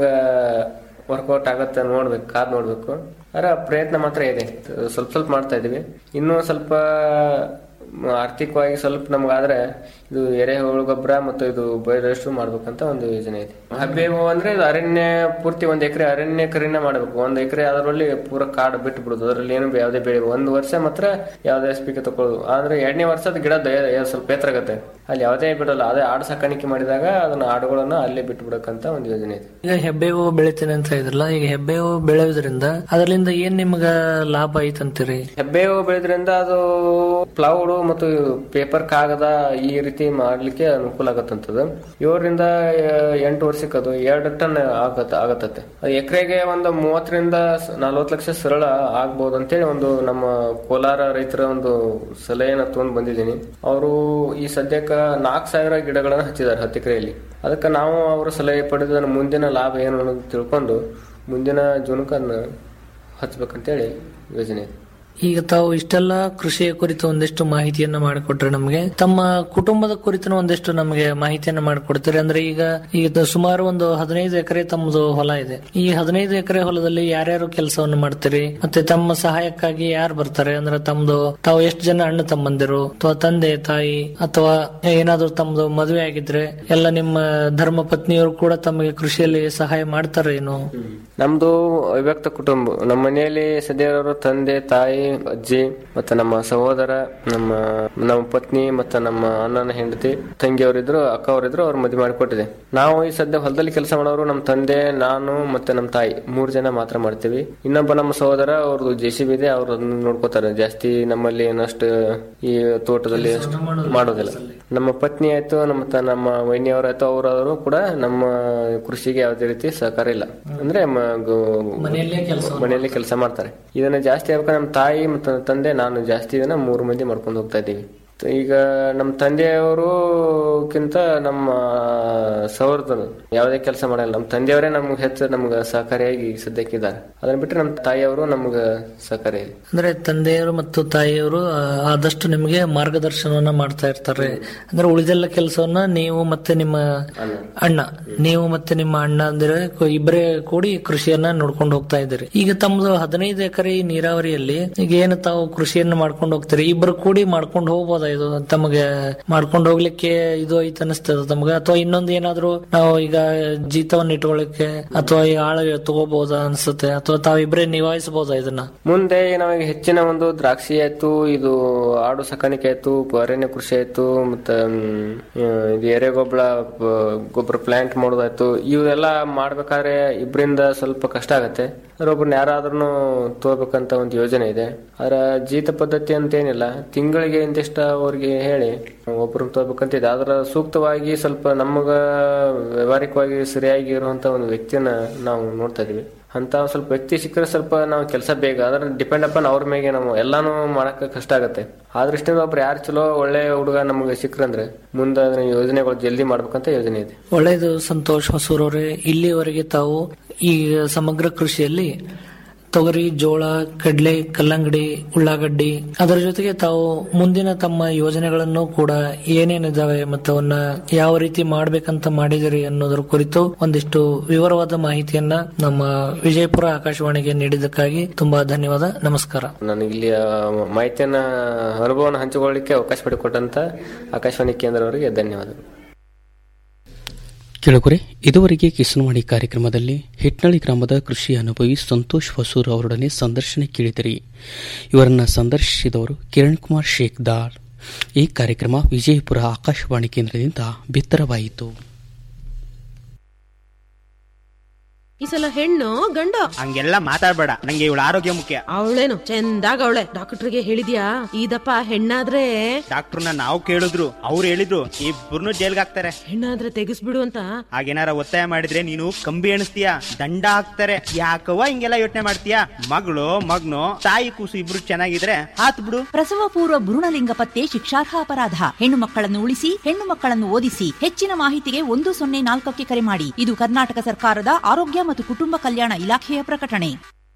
[SPEAKER 20] ವರ್ಕೌಟ್ ಆಗತ್ತೆ ನೋಡ್ಬೇಕು ಕಾದ್ ನೋಡ್ಬೇಕು ಆದ್ರೆ ಪ್ರಯತ್ನ ಮಾತ್ರ ಇದೆ ಸ್ವಲ್ಪ ಸ್ವಲ್ಪ ಮಾಡ್ತಾ ಇದೀವಿ ಇನ್ನೂ ಸ್ವಲ್ಪ ಮ, ಆರ್ಥಿಕವಾಗಿ ಸ್ವಲ್ಪ ನಮ್ಗಾದ್ರೆ ಇದು ಎರೆಹುಳು ಗೊಬ್ಬರ ಮತ್ತು ಇದು ಬಯೋಡೈವರ್ಸಿಟಿ ಮಾಡ್ಬೇಕಂತ ಒಂದು ಯೋಜನೆ ಇದೆ ಹಬ್ಬೇವು ಅಂದ್ರೆ ಇದು ಅರಣ್ಯ ಪೂರ್ತಿ ಒಂದ್ ಎಕರೆ ಅರಣ್ಯಕರಣ ಮಾಡ್ಬೇಕು ಒಂದ್ ಎಕರೆ ಅದರಲ್ಲಿ ಪೂರ ಕಾಡು ಬಿಟ್ಟು ಬಿಡುದು ಅದರಲ್ಲಿ ಏನು ಯಾವುದೇ ಬೆಳೆ ಒಂದು ವರ್ಷ ಮಾತ್ರ ಯಾವುದೇ ಸ್ಪೀಕರ್ ತಕೊಳ್ಳೋದು ಆದ್ರೆ ಎರಡನೇ ವರ್ಷ ಅದು ಗಿಡ ದಯ- ದಯ- ಸ್ವಲ್ಪ ಎತ್ತರಾಗತ್ತೆ ಅಲ್ಲಿ ಯಾವುದೇ ಬಿಡಲ್ಲ ಅದೇ ಆಡು ಸಾಕಾಣಿಕೆ ಮಾಡಿದಾಗ ಅದನ್ನ ಆಡುಗಳನ್ನ ಅಲ್ಲೇ ಬಿಟ್ಟು ಬಿಡಕ್ಕಂತ ಒಂದು ಯೋಜನೆ ಇದೆ
[SPEAKER 19] ಈಗ ಹೆಬ್ಬೇವು ಬೆಳಿತೀನಿ ಅಂತ ಇದ್ರಲ್ಲ ಈಗ ಹೆಬ್ಬೇವು ಬೆಳೆಯೋದ್ರಿಂದ ಅದರಿಂದ ಏನ್ ನಿಮ್ಗ ಲಾಭ ಐತಂತೀರಿ
[SPEAKER 20] ಹೆಬ್ಬೇವು ಬೆಳೆದ್ರಿಂದ ಅದು ಪ್ಲೌಡ್ ಮತ್ತು ಪೇಪರ್ ಕಾಗದ ಈ ರೀತಿ ಮಾಡ್ಲಿಕ್ಕೆ ಅನುಕೂಲ ಆಗತ್ತಂತದ ಏಳರಿಂದ ಎಂಟು ವರ್ಷಕ್ಕೆ ಅದು ಎರಡು ಟನ್ ಆಗತ್ತ ಆಗತ್ತತೆ ಅದು ಎಕರೆಗೆ ಒಂದು ಮೂವತ್ತರಿಂದ ನಲ್ವತ್ತು ಲಕ್ಷ ಸರಳ ಆಗ್ಬೋದು ಅಂತೇಳಿ ಒಂದು ನಮ್ಮ ಕೋಲಾರ ರೈತರ ಒಂದು ಸಲಹೆನ ತಗೊಂಡ್ ಬಂದಿದ್ದೀನಿ ಅವರು ಈ ಸದ್ಯಕ್ಕ ನಾಲ್ಕು ಸಾವಿರ ಗಿಡಗಳನ್ನ ಹಚ್ಚಿದ್ದಾರೆ ಹತ್ತು ಎಕರೆಯಲ್ಲಿ ಅದಕ್ಕೆ ನಾವು ಅವರ ಸಲಹೆ ಪಡೆದು ಅದರ ಮುಂದಿನ ಲಾಭ ಏನು ಅನ್ನೋದು ತಿಳ್ಕೊಂಡು ಮುಂದಿನ ಜೂನಕ್ಕನ್ನ ಹಚ್ಬೇಕಂತೇಳಿ ಯೋಜನೆ ಇದೆ
[SPEAKER 19] ಈಗ ತಾವು ಇಷ್ಟೆಲ್ಲ ಕೃಷಿಯ ಕುರಿತು ಒಂದಿಷ್ಟು ಮಾಹಿತಿಯನ್ನ ಮಾಡಿಕೊಟ್ರೆ ನಮಗೆ ತಮ್ಮ ಕುಟುಂಬದ ಕುರಿತು ಒಂದಿಷ್ಟು ನಮಗೆ ಮಾಹಿತಿಯನ್ನ ಮಾಡಿಕೊಡ್ತೀರಿ ಅಂದ್ರೆ ಈಗ ಈಗ ಸುಮಾರು ಒಂದು ಹದಿನೈದು ಎಕರೆ ತಮ್ಮದು ಹೊಲ ಇದೆ ಈ ಹದಿನೈದು ಎಕರೆ ಹೊಲದಲ್ಲಿ ಯಾರ್ಯಾರು ಕೆಲಸವನ್ನು ಮಾಡ್ತೀರಿ ಮತ್ತೆ ತಮ್ಮ ಸಹಾಯಕ್ಕಾಗಿ ಯಾರು ಬರ್ತಾರೆ ಅಂದ್ರೆ ತಮ್ದು ತಾವು ಎಷ್ಟು ಜನ ಅಣ್ಣ ತಮ್ಮಂದಿರು ಅಥವಾ ತಂದೆ ತಾಯಿ ಅಥವಾ ಏನಾದ್ರು ತಮ್ದು ಮದುವೆ ಆಗಿದ್ರೆ ಎಲ್ಲ ನಿಮ್ಮ ಧರ್ಮ ಪತ್ನಿಯವರು ಕೂಡ ತಮಗೆ ಕೃಷಿಯಲ್ಲಿ ಸಹಾಯ ಮಾಡ್ತಾರೆ ಏನು
[SPEAKER 20] ನಮ್ದು ಅವ್ಯಕ್ತ ಕುಟುಂಬ ನಮ್ಮ ಮನೆಯಲ್ಲಿ ಸದ್ಯವರು ತಂದೆ ತಾಯಿ ಅಜ್ಜಿ ಮತ್ತೆ ನಮ್ಮ ಸಹೋದರ ನಮ್ಮ ನಮ್ಮ ಪತ್ನಿ ಮತ್ತೆ ನಮ್ಮ ಅಣ್ಣನ ಹೆಂಡತಿ ತಂಗಿಯವರಿದ್ರು ಅಕ್ಕ ಅವರಿದ್ರು ಅವ್ರ ಮದುವೆ ಮಾಡಿಕೊಟ್ಟಿದೆ ನಾವು ಈ ಸದ್ಯ ಹೊಲದಲ್ಲಿ ಕೆಲಸ ಮಾಡೋರು ನಮ್ಮ ತಂದೆ ನಾನು ಮತ್ತೆ ನಮ್ಮ ತಾಯಿ ಮೂರ್ ಜನ ಮಾತ್ರ ಮಾಡ್ತೀವಿ ಇನ್ನೊಬ್ಬ ನಮ್ಮ ಸಹೋದರ ಅವ್ರದ್ದು ಜೆ ಸಿ ಬಿ ಇದೆ ಅವ್ರು ಅದನ್ನ ನೋಡ್ಕೋತಾರೆ ಜಾಸ್ತಿ ನಮ್ಮಲ್ಲಿ ಏನಷ್ಟು ಈ ತೋಟದಲ್ಲಿ ಅಷ್ಟು ಮಾಡೋದಿಲ್ಲ ನಮ್ಮ ಪತ್ನಿ ಆಯ್ತು ನಮ್ಮ ತ- ನಮ್ಮ ವೈನಿಯವರಾಯ್ತು ಅವರಾದ್ರು ಕೂಡ ನಮ್ಮ ಕೃಷಿಗೆ ಯಾವುದೇ ರೀತಿ ಸಹಕಾರ ಇಲ್ಲ ಅಂದ್ರೆ ಮ- ಗು-
[SPEAKER 19] ಮನೆಯಲ್ಲೇ ಕೆಲಸ
[SPEAKER 20] ಮನೆಯಲ್ಲಿ ಕೆಲಸ ಮಾಡ್ತಾರೆ ಇದನ್ನ ಜಾಸ್ತಿ ಆಗ್ಬೇಕು ನಮ್ಮ ತಾಯಿ ಮತ್ತು ನನ್ನ ತಂದೆ ನಾನು ಜಾಸ್ತಿ ಇದನ್ನ ಮೂರು ಮಂದಿ ಮಾಡ್ಕೊಂಡು ಹೋಗ್ತಾ ಇದ್ದೀವಿ ತ- ಈಗ ನಮ್ಮ ತಂದೆಯವರುಕ್ಕಿಂತ ನಮ್ಮ ಸೌರದರು ಯಾವುದೇ ಕೆಲಸ ಮಾಡಲ್ಲ ನಮ್ಮ ತಂದೆಯವರೇ ನಮ್ಗೆ ಹೆಚ್ಚು ನಮ್ಗೆ ಸಹಕಾರಿಯಾಗಿ ಈಗ ಸದ್ಯಕ್ಕಿದ್ದಾರೆ ಅದನ್ನ ಬಿಟ್ಟರೆ ನಮ್ಮ ತಾಯಿಯವರು ನಮ್ಗೆ ಸಹಕಾರಿಯಾಗಿ
[SPEAKER 19] ಅಂದ್ರೆ ತಂದೆಯವರು ಮತ್ತು ತಾಯಿಯವರು ಆ, ಆದಷ್ಟು ನಿಮಗೆ ಮಾರ್ಗದರ್ಶನವನ್ನ ಮಾಡ್ತಾ ಇರ್ತಾರೆ ಅಂದ್ರೆ ಉಳಿದೆಲ್ಲ ಕೆಲಸವನ್ನ ನೀವು ಮತ್ತೆ ನಿಮ್ಮ ಅಣ್ಣ ನೀವು ಮತ್ತೆ ನಿಮ್ಮ ಅಣ್ಣ ಅಂದ್ರೆ ಕು- ಇಬ್ಬರೇ ಕೂಡಿ ಕೃಷಿಯನ್ನ ನೋಡ್ಕೊಂಡು ಹೋಗ್ತಾ ಇದ್ದೀರಿ ಈಗ ತಮ್ಮದು ಹದಿನೈದು ಎಕರೆ ನೀರಾವರಿಯಲ್ಲಿ ಈಗ ಏನು ತಾವು ಕೃಷಿಯನ್ನ ಮಾಡ್ಕೊಂಡು ಹೋಗ್ತೀರಿ ಇಬ್ಬರು ಕೂಡಿ ಮಾಡ್ಕೊಂಡು ಹೋಗ್ಬೋದಾ ಇದು ತಮಗೆ ಮಾಡ್ಕೊಂಡು ಹೋಗ್ಲಿಕ್ಕೆ ಇದು ಐತೆ ಅನಿಸ್ತದ ತಮ್ಗೆ ಅಥವಾ ಇನ್ನೊಂದು ಏನಾದ್ರು ನಾವು ಈಗ ಜೀತವನ್ನ ಇಟ್ಕೊಳ್ಳಿಕ್ಕೆ ಅಥವಾ ಈ ಆಳ ತಗೋಬಹುದಾ ಅನ್ಸುತ್ತೆ ಅಥವಾ ತಾವಿಬ್ಬರೇ ನಿಭಾಯಿಸಬಹುದಾ ಇದನ್ನ
[SPEAKER 20] ಮುಂದೆ ನಮಗೆ ಹೆಚ್ಚಿನ ಒಂದು ದ್ರಾಕ್ಷಿ ಆಯ್ತು ಇದು ಆಡು ಸಾಕಾಣಿಕೆ ಆಯ್ತು ಅರಣ್ಯ ಕೃಷಿ ಆಯ್ತು ಮತ್ತೆ ಮ್, ಇದು ಎರೆಗೊಬ್ಬರ ಪ- ಗೊಬ್ಬರ ಪ್ಲಾಂಟ್ ಮಾಡೋದಾಯ್ತು ಇವೆಲ್ಲ ಮಾಡ್ಬೇಕಾದ್ರೆ ಇಬ್ಬರಿಂದ ಸ್ವಲ್ಪ ಕಷ್ಟ ಆಗತ್ತೆ ಆದ್ರೆ ಒಬ್ಬರನ್ನ ಯಾರಾದ್ರೂ ತಗೋಬೇಕಂತ ಒಂದು ಯೋಜನೆ ಇದೆ ಆದ್ರೆ ಜೀತ ಪದ್ಧತಿ ಅಂತ ಏನಿಲ್ಲ ತಿಂಗಳಿಗೆ ಇಂತಿಷ್ಟ ಅವ್ರಿಗೆ ಹೇಳಿ ಒಬ್ಬರನ್ನ ತಗೋಬೇಕಂತ ಇದೆ ಆದ್ರೆ ಸೂಕ್ತವಾಗಿ ಸ್ವಲ್ಪ ನಮಗ ವ್ಯವಹಾರಿಕವಾಗಿ ಸರಿಯಾಗಿ ಇರುವಂತ ಒಂದು ವ್ಯಕ್ತಿಯನ್ನ ನಾವು ನೋಡ್ತಾ ಇದೀವಿ ಅಂತ ಸ್ವಲ್ಪ ವ್ಯಕ್ತಿ ಸಿಕ್ಕರೆ ಸ್ವಲ್ಪ ನಾವು ಕೆಲಸ ಬೇಗ ಅದ್ರ ಡಿಪೆಂಡ್ ಅಪಾನ್ ಅವ್ರ ಮೇಲೆ ನಾವು ಎಲ್ಲಾನು ಮಾಡಕ್ ಕಷ್ಟ ಆಗತ್ತೆ ಆ ದೃಷ್ಟಿಯಿಂದ ಒಬ್ರು ಯಾರು ಚಲೋ ಒಳ್ಳೆ ಹುಡುಗ ನಮ್ಗೆ ಸಿಕ್ರಂದ್ರೆ ಮುಂದೆ ಅದನ್ನ ಯೋಜನೆಗಳು ಜಲ್ದಿ ಮಾಡ್ಬೇಕಂತ ಯೋಜನೆ ಇದೆ
[SPEAKER 19] ಒಳ್ಳೆಯದು ಸಂತೋಷ್ ಹೊಸೂರವ್ರೆ ಇಲ್ಲಿವರೆಗೆ ತಾವು ಈ ಸಮಗ್ರ ಕೃಷಿಯಲ್ಲಿ ತೊಗರಿ ಜೋಳ ಕಡಲೆ ಕಲ್ಲಂಗಡಿ ಉಳ್ಳಾಗಡ್ಡಿ ಅದರ ಜೊತೆಗೆ ತಾವು ಮುಂದಿನ ತಮ್ಮ ಯೋಜನೆಗಳನ್ನು ಕೂಡ ಏನೇನಿದಾವೆ ಮತ್ತು ಅವನ್ನ ಯಾವ ರೀತಿ ಮಾಡ್ಬೇಕಂತ ಮಾಡಿದಿರಿ ಅನ್ನೋದ್ರ ಕುರಿತು ಒಂದಿಷ್ಟು ವಿವರವಾದ ಮಾಹಿತಿಯನ್ನ ನಮ್ಮ ವಿಜಯಪುರ ಆಕಾಶವಾಣಿಗೆ ನೀಡಿದ್ದಕ್ಕಾಗಿ ತುಂಬಾ ಧನ್ಯವಾದ ನಮಸ್ಕಾರ
[SPEAKER 20] ನನಗೆ ಇಲ್ಲಿ ಆ, ಮಾಹಿತಿಯನ್ನ ಅನುಭವನ ಹಂಚಿಕೊಳ್ಳಿಕ್ಕೆ ಅವಕಾಶ ಮಾಡಿಕೊಟ್ಟಂತ ಆಕಾಶವಾಣಿ ಕೇಂದ್ರವರಿಗೆ ಧನ್ಯವಾದಗಳು
[SPEAKER 16] ಕೆಳಗುರೆ ಇದುವರೆಗೆ ಕಿಸನವಾಣಿ ಕಾರ್ಯಕ್ರಮದಲ್ಲಿ ಹಿಟ್ನಳ್ಳಿ ಗ್ರಾಮದ ಕೃಷಿ ಅನುಭವಿ ಸಂತೋಷ್ ಹೊಸೂರ್ ಅವರೊಡನೆ ಸಂದರ್ಶನ ಕೇಳಿದಿರಿ ಇವರನ್ನ ಸಂದರ್ಶಿಸಿದವರು ಕಿರಣ್ ಕುಮಾರ್ ಶೇಖ್ ದಾರ್ ಈ ಕಾರ್ಯಕ್ರಮ ವಿಜಯಪುರ ಆಕಾಶವಾಣಿ ಕೇಂದ್ರದಿಂದ ಬಿತ್ತರವಾಯಿತು
[SPEAKER 21] ಈ ಸಲ ಹೆಣ್ಣು ಗಂಡ
[SPEAKER 22] ಹಂಗೆಲ್ಲ ಮಾತಾಡ್ಬೇಡ ನಂಗೆ ಇವಳ ಆರೋಗ್ಯ ಮುಖ್ಯ
[SPEAKER 21] ಅವಳೇನು ಚಂದಾಗ ಅವಳೆ ಡಾಕ್ಟರ್ಗೆ ಹೇಳಿದ್ಯಾ ಇದಪ್ಪ ಹೆಣ್ಣಾದ್ರೆ
[SPEAKER 22] ಡಾಕ್ಟರ್ನ ನಾವು ಕೇಳಿದ್ರು ಅವ್ರು ಹೇಳಿದ್ರು ಇಬ್ಬರನ್ನು ಜೈಲ್ಗೆ ಹಾಕ್ತಾರೆ
[SPEAKER 21] ಹೆಣ್ಣಾದ್ರೆ ತೆಗಿಸ್ಬಿಡು ಅಂತ
[SPEAKER 22] ಹಾಗೇನಾರ ಒತ್ತಾಯ ಮಾಡಿದ್ರೆ ನೀನು ಕಂಬಿ ಎಣಿಸ್ತೀಯ ದಂಡ ಹಾಕ್ತಾರೆ ಯಾಕವ್ವ ಹಿಂಗೆಲ್ಲ ಯೋಚನೆ ಮಾಡ್ತೀಯ ಮಗಳು ಮಗ್ನು ತಾಯಿ ಕೂಸು ಇಬ್ರು ಚೆನ್ನಾಗಿದ್ರೆ ಹಾತ್ ಬಿಡು
[SPEAKER 10] ಪ್ರಸವ ಪೂರ್ವ ಭ್ರೂಣಲಿಂಗ ಪತ್ತೆ ಶಿಕ್ಷಾರ್ಹ ಅಪರಾಧ ಹೆಣ್ಣು ಮಕ್ಕಳನ್ನು ಉಳಿಸಿ ಹೆಣ್ಣು ಮಕ್ಕಳನ್ನು ಓದಿಸಿ ಹೆಚ್ಚಿನ ಮಾಹಿತಿಗೆ ಒಂದು ಸೊನ್ನೆ ನಾಲ್ಕಕ್ಕೆ ಕರೆ ಮಾಡಿ ಇದು ಕರ್ನಾಟಕ ಸರ್ಕಾರದ ಆರೋಗ್ಯ ಮತ್ತು ಕುಟುಂಬ ಕಲ್ಯಾಣ ಇಲಾಖೆಯ ಪ್ರಕಟಣೆ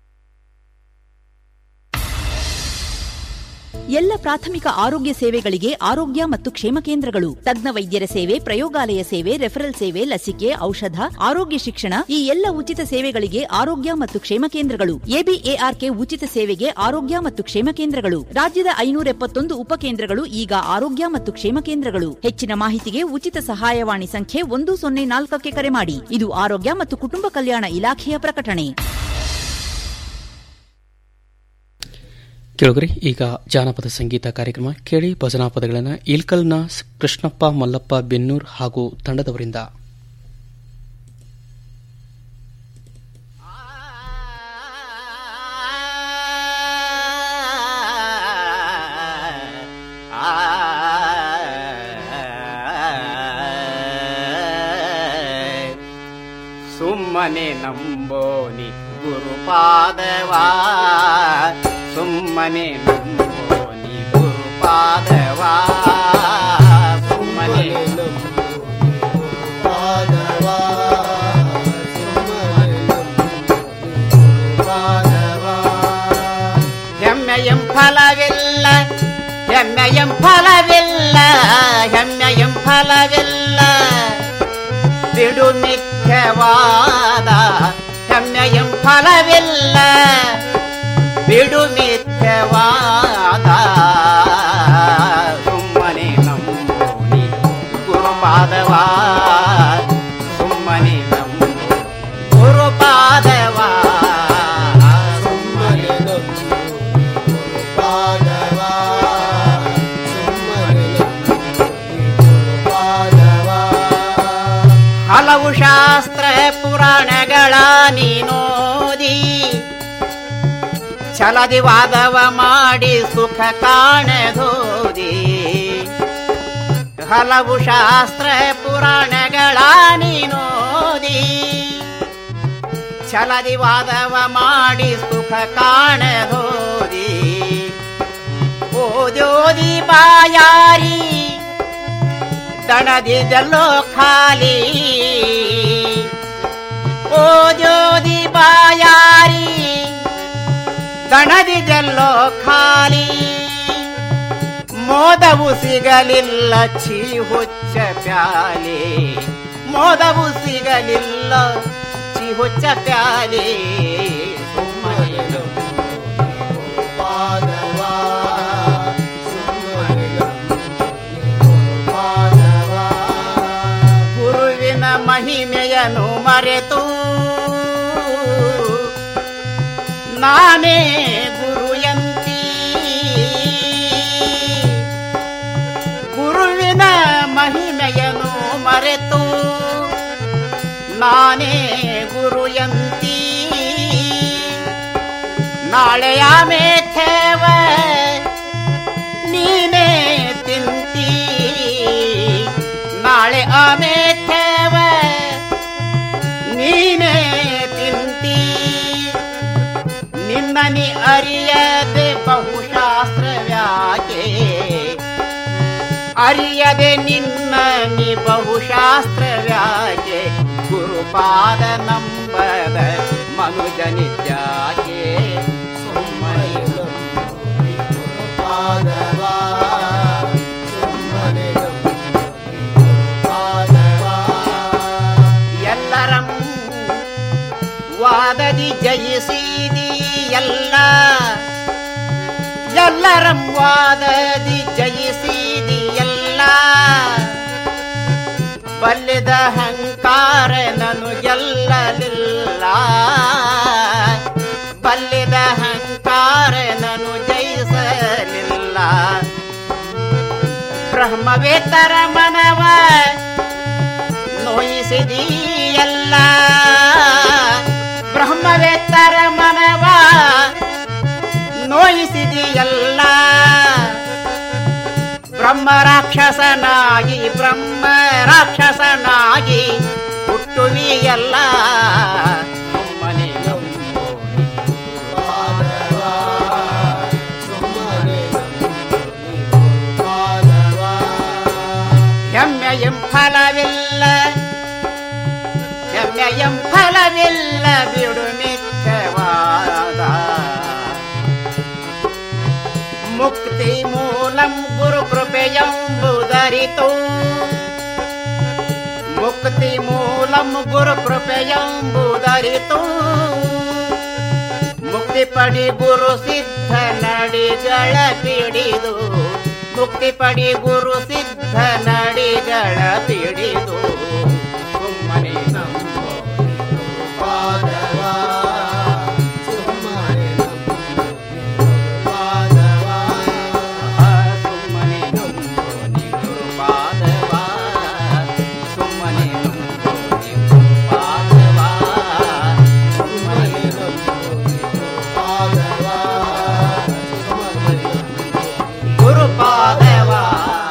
[SPEAKER 10] ಎಲ್ಲ ಪ್ರಾಥಮಿಕ ಆರೋಗ್ಯ ಸೇವೆಗಳಿಗೆ ಆರೋಗ್ಯ ಮತ್ತು ಕ್ಷೇಮ ಕೇಂದ್ರಗಳು ತಜ್ಞ ವೈದ್ಯರ ಸೇವೆ ಪ್ರಯೋಗಾಲಯ ಸೇವೆ ರೆಫರಲ್ ಸೇವೆ ಲಸಿಕೆ ಔಷಧ ಆರೋಗ್ಯ ಶಿಕ್ಷಣ ಈ ಎಲ್ಲ ಉಚಿತ ಸೇವೆಗಳಿಗೆ ಆರೋಗ್ಯ ಮತ್ತು ಕ್ಷೇಮ ಕೇಂದ್ರಗಳು ಎಬಿಎಆರ್ಕೆ ಉಚಿತ ಸೇವೆಗೆ ಆರೋಗ್ಯ ಮತ್ತು ಕ್ಷೇಮ ಕೇಂದ್ರಗಳು ರಾಜ್ಯದ ಐನೂರ ಎಪ್ಪತ್ತೊಂದು ಉಪಕೇಂದ್ರಗಳು ಈಗ ಆರೋಗ್ಯ ಮತ್ತು ಕ್ಷೇಮ ಕೇಂದ್ರಗಳು ಹೆಚ್ಚಿನ ಮಾಹಿತಿಗೆ ಉಚಿತ ಸಹಾಯವಾಣಿ ಸಂಖ್ಯೆ ಒಂದು ಸೊನ್ನೆ ನಾಲ್ಕಕ್ಕೆ ಕರೆ ಮಾಡಿ ಇದು ಆರೋಗ್ಯ ಮತ್ತು ಕುಟುಂಬ ಕಲ್ಯಾಣ ಇಲಾಖೆಯ ಪ್ರಕಟಣೆ
[SPEAKER 16] ಕೆಳಗರೆ ಈಗ ಜಾನಪದ ಸಂಗೀತ ಕಾರ್ಯಕ್ರಮ ಕೇಳಿ ಭಜನಾ ಪದಗಳನ್ನು ಇಲ್ಕಲ್ನ ಕೃಷ್ಣಪ್ಪ ಮಲ್ಲಪ್ಪ ಬೆನ್ನೂರ್ ಹಾಗೂ ತಂಡದವರಿಂದ
[SPEAKER 23] ಸುಮ್ಮನೆ ನಂಬೋನಿ ಗುರುಪಾದವಾ ಸುಮ್ಮನೆ ನಂಬೋನಿ ಗುರುಪಾದವಾ ಸುಮ್ಮನೆ
[SPEAKER 5] ಪಾದವಾ ಪಾದವಾ
[SPEAKER 23] ಹೆಮ್ಮೆಯಂ ಫಲವಿಲ್ಲ ಹೆಮ್ಮೆಯಂ ಫಲವಿಲ್ಲ ಹೆಮ್ಮೆಯಂ ಫಲವಿಲ್ಲ ಬಿಡು ಮಿಥ್ಯವಾದ ಹೆಮ್ಮೆಯಂ ಫಲವಿಲ್ಲ ಬಿಡು ಮಿಥ್ಯವಾದ ಸುಮ್ಮನೆ ನಂಬೋನಿ ಗುರುಪಾದವಾ ಸುಮ್ಮನೆ ನಂಬೋ ಗುರುಪಾದವಾ ಸುಮ್ಮನೆ ಹಲವು ಶಾಸ್ತ್ರ ಪುರಾಣಗಳ ನೀನೋದಿ ಛಲದಿ ವಾದವ ಮಾಡಿ ಸುಖ ಕಾಣದೋದಿ ಹಲವು ಶಾಸ್ತ್ರ ಪುರಾಣಗಳ ನೀನೋದಿ ಛಲದಿ ವಾದವ ಮಾಡಿ ಸುಖ ಕಾಣದೋದಿ ಓದೋದಿ ಬಾಯಾರಿ ದಣದಿದಲ್ಲೋ ಖಾಲಿ ಓದೋದಿ ಬಾಯಾರಿ ದಣದಿದಲ್ಲೋ ಖಾಲಿ ಮೋದವು ಸಿಗಲಿಲ್ಲ ಛೀ ಹುಚ್ಚ ಪ್ಯಾಲೆ ಮೋದವು ಸಿಗಲಿಲ್ಲ ಛೀ ಹುಚ್ಚ ಪ್ಯಾಲೆ ಸುಮ್ಮನೆ ಗುರುವಿನ ಮಹಿಮೆಯನ್ನು ಮರೆತು ನಾನೇ ಗುರುಯಂತಿ ಗುರುವಿನ ಮಹಿಮೆಯನ್ನು ಮರೆತು ನಾನೇ ಗುರುಯಂತಿ ನಾಳೆಯ ಮೇಥೇವ ನೀನೇ ತಿಂತಿ ನಾಳೆ ಆಮೇಥೇವ ನೀನೇ ತಿಂತಿ ನಿನ್ನ ನಿ ಅರಿಯದೆ ಬಹುಶಾಸ್ತ್ರವ್ಯಾಕೆ ಅರಿಯದೆ ನಿನ್ನ ನಿ ಬಹುಶಾಸ್ತ್ರವ್ಯಾಕೆ ಗುರುಪಾದ ನಂಬದ ಮನುಜನಿತ್ಯಾಕೆ ಸುಮ್ಮನೆ ಎಲ್ಲರಂ ವಾದದಿ ಜಯಿಸಿದಿ ಎಲ್ಲ ಎಲ್ಲರಂ ವಾದದಿ ಜಯಿಸಿದಿ ಎಲ್ಲ ಬಲ್ಲಿದ ಹಂಕಾರ ನನು ಗೆಲ್ಲಲಿಲ್ಲ ಬಲ್ಲಿದ ಹಂಕಾರ ನನು ಜಯಿಸಲಿಲ್ಲ ಬ್ರಹ್ಮವೇತರ ಮನವ ನೋಯಿಸಿದೀಯಲ್ಲ ಬ್ರಹ್ಮವೇತ್ತರ ಮನವ ನೋಯಿಸಿದೀಯಲ್ಲ ಬ್ರಹ್ಮ ರಾಕ್ಷಸನಾಗಿ ಬ್ರಹ್ಮ ರಾಕ್ಷಸನಾಗಿ ಹುಟ್ಟುವಿಯಲ್ಲ ಸುಮ್ಮನೆ ಹೆಮ್ಮೆಯಂ ಫಲವಿಲ್ಲ ಹೆಮ್ಮೆಯಂ ಫಲವಿಲ್ಲ ಬಿಡು ಮಿಥ್ಯವಾದ ಮುಕ್ತಿ ಮೂಲಂ ಗುರು ಕೃಪೆಯಂಬುದರಿತು ಮುಕ್ತಿ ಮೂಲಂ ಗುರು ಕೃಪೆಯಂಬುದರಿತು ಮುಕ್ತಿ ಪಡಿ ಗುರು ಸಿದ್ಧ ನಡಿಗಳ ಪಿಡಿದು ಮುಕ್ತಿ ಪಡಿ ಗುರು ಸಿದ್ಧ ನಡಿಗಳ ಪಿಡಿದು ಸುಮ್ಮನೆ ನಂಬೋ ಪಾದವಾ ಸುಮ್ಮನೆ ಸುಮ್ಮನೆ ನಂಬೋ ನಿಗುರು ಪಾದವಾ ಸುಮ್ಮನೆ ನಂಬೋ ನಿಗುರು ಪಾದವಾ ಸುಮ್ಮನೆ ನಂಬೋ ಪಾದವಾ ಗುರು ಪಾದವಾ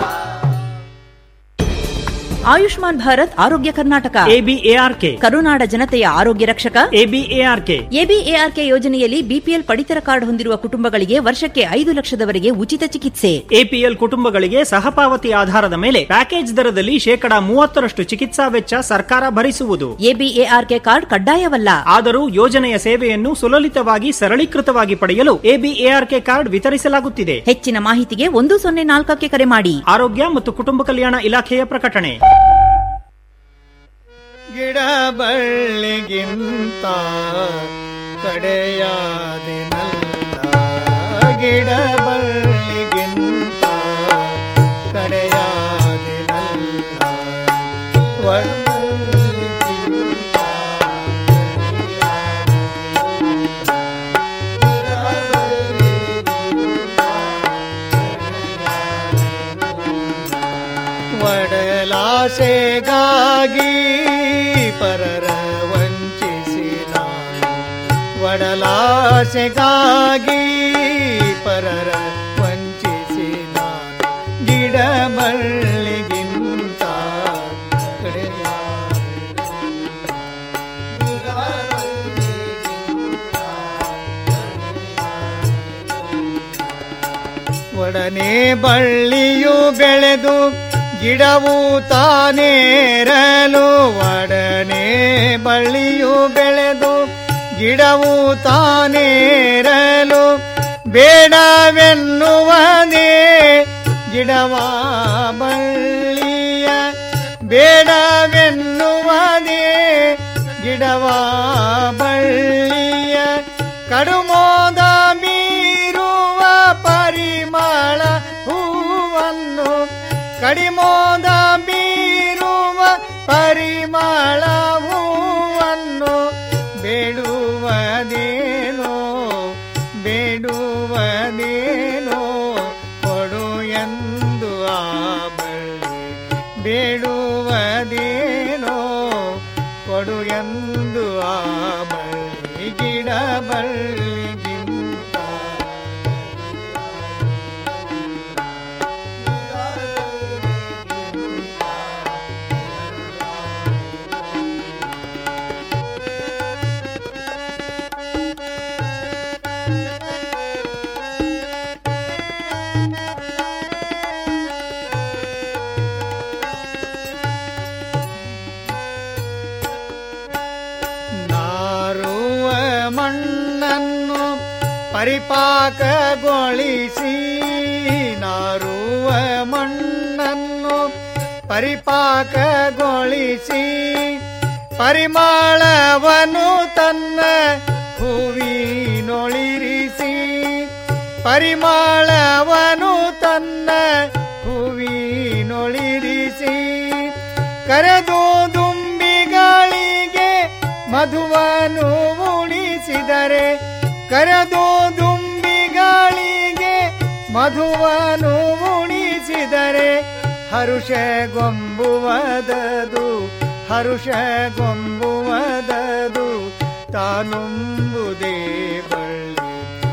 [SPEAKER 10] ಆಯುಷ್ಮಾನ್ ಭಾರತ್ ಆರೋಗ್ಯ ಕರ್ನಾಟಕ
[SPEAKER 11] ಎಬಿಎಆರ್ಕೆ
[SPEAKER 10] ಕರುನಾಡ ಜನತೆಯ ಆರೋಗ್ಯ ರಕ್ಷಕ
[SPEAKER 11] ಎಬಿಎಆರ್ಕೆ
[SPEAKER 10] ಎಬಿಎಆರ್ಕೆ ಯೋಜನೆಯಲ್ಲಿ ಬಿಪಿಎಲ್ ಪಡಿತರ ಕಾರ್ಡ್ ಹೊಂದಿರುವ ಕುಟುಂಬಗಳಿಗೆ ವರ್ಷಕ್ಕೆ ಐದು ಲಕ್ಷದವರೆಗೆ ಉಚಿತ ಚಿಕಿತ್ಸೆ
[SPEAKER 11] ಎಪಿಎಲ್ ಕುಟುಂಬಗಳಿಗೆ ಸಹಪಾವತಿ ಆಧಾರದ ಮೇಲೆ ಪ್ಯಾಕೇಜ್ ದರದಲ್ಲಿ ಶೇಕಡಾ ಮೂವತ್ತರಷ್ಟು ಚಿಕಿತ್ಸಾ ವೆಚ್ಚ ಸರ್ಕಾರ ಭರಿಸುವುದು
[SPEAKER 10] ಎಬಿಎಆರ್ಕೆ ಕಾರ್ಡ್ ಕಡ್ಡಾಯವಲ್ಲ
[SPEAKER 11] ಆದರೂ ಯೋಜನೆಯ ಸೇವೆಯನ್ನು ಸುಲಲಿತವಾಗಿ ಸರಳೀಕೃತವಾಗಿ ಪಡೆಯಲು ಎಬಿಎಆರ್ಕೆ ಕಾರ್ಡ್ ವಿತರಿಸಲಾಗುತ್ತಿದೆ
[SPEAKER 10] ಹೆಚ್ಚಿನ ಮಾಹಿತಿಗೆ ಒಂದು ಸೊನ್ನೆ ನಾಲ್ಕಕ್ಕೆ ಕರೆ ಮಾಡಿ
[SPEAKER 11] ಆರೋಗ್ಯ ಮತ್ತು ಕುಟುಂಬ ಕಲ್ಯಾಣ ಇಲಾಖೆಯ ಪ್ರಕಟಣೆ
[SPEAKER 1] ಗಿಡ ಬಳ್ಳಿಗಿಂತ ಕಡೆಯಾದಿನಲ್ಲ ಗಿಡ ಬಳ್ಳಿಗಿಂತ ಕಡೆಯಾದಿನಲ್ಲ ಒಳ್ಳಿಗಿಂತ ಒಡಲಾಸೆಗಾಗಿ ಪರರ ವಂಚಿಸಿ ನಾನು ಒಡಲಾಸೆಗಾಗಿ ಪರರ ವಂಚಿಸಿ ನಾನು ಗಿಡ ಬಳ್ಳಿಗಿಂತ ಒಡನೆ ಬಳ್ಳಿಯು ಬೆಳೆದು ಗಿಡವು ತಾನೇರಲು ಒಡನೆ ಬಳ್ಳಿಯು ಬೆಳೆದು ಗಿಡವು ತಾನೇರಲು ಬೇಡವೆನ್ನುವನೇ ಗಿಡವ ಬಳ್ಳಿಯ ಬೇಡವೆನ್ನುವನೇ ಗಿಡವ ಬಳ್ಳಿಯ ಕಡುಮೋದ ಮೀರುವ ಪರಿಮಳ ಹೂವನ್ನು ಕಡಿಮೋದ ಬೀರುವ ಪರಿಮಳ ಹೂವನ್ನು ಬೇಡುವದೇನೋ ಬೇಡುವದೇನೋ ಕೊಡು ಎಂದು ಆ ಬಳ್ಳಿ ಬೇಡುವದೇನೋ ಕೊಡು ಎಂದು ಆ ಬಳ್ಳಿ ಗಿಡ ಬಳ್ಳಿಗಿಂತ ನಾರುವ ಮಣ್ಣನ್ನು ಪರಿಪಾಕಗೊಳಿಸಿ ನಾರುವ ಮಣ್ಣನ್ನು ಪರಿಪಾಕಗೊಳಿಸಿ ಪರಿಮಳವನು ತನ್ನ ಹೂವಿನೊಳಿರಿಸಿ ಪರಿಮಳವನು ತನ್ನ ಹೂವಿನೊಳಿರಿಸಿ ಕರೆದು ದುಂಬಿಗಳಿಗೆ ಮಧುವನ್ನು ಉಣಿಸಿದರೆ ಕರೆದು ದುಂಬಿಗಳಿಗೆ ಮಧುವನ್ನು ಉಣಿಸಿದರೆ ಹರುಷಗೊಂಬುವದದು ಹರುಷಗೊಂಬುವದದು ತಾನುಂಬುದೇ ಬಳ್ಳಿ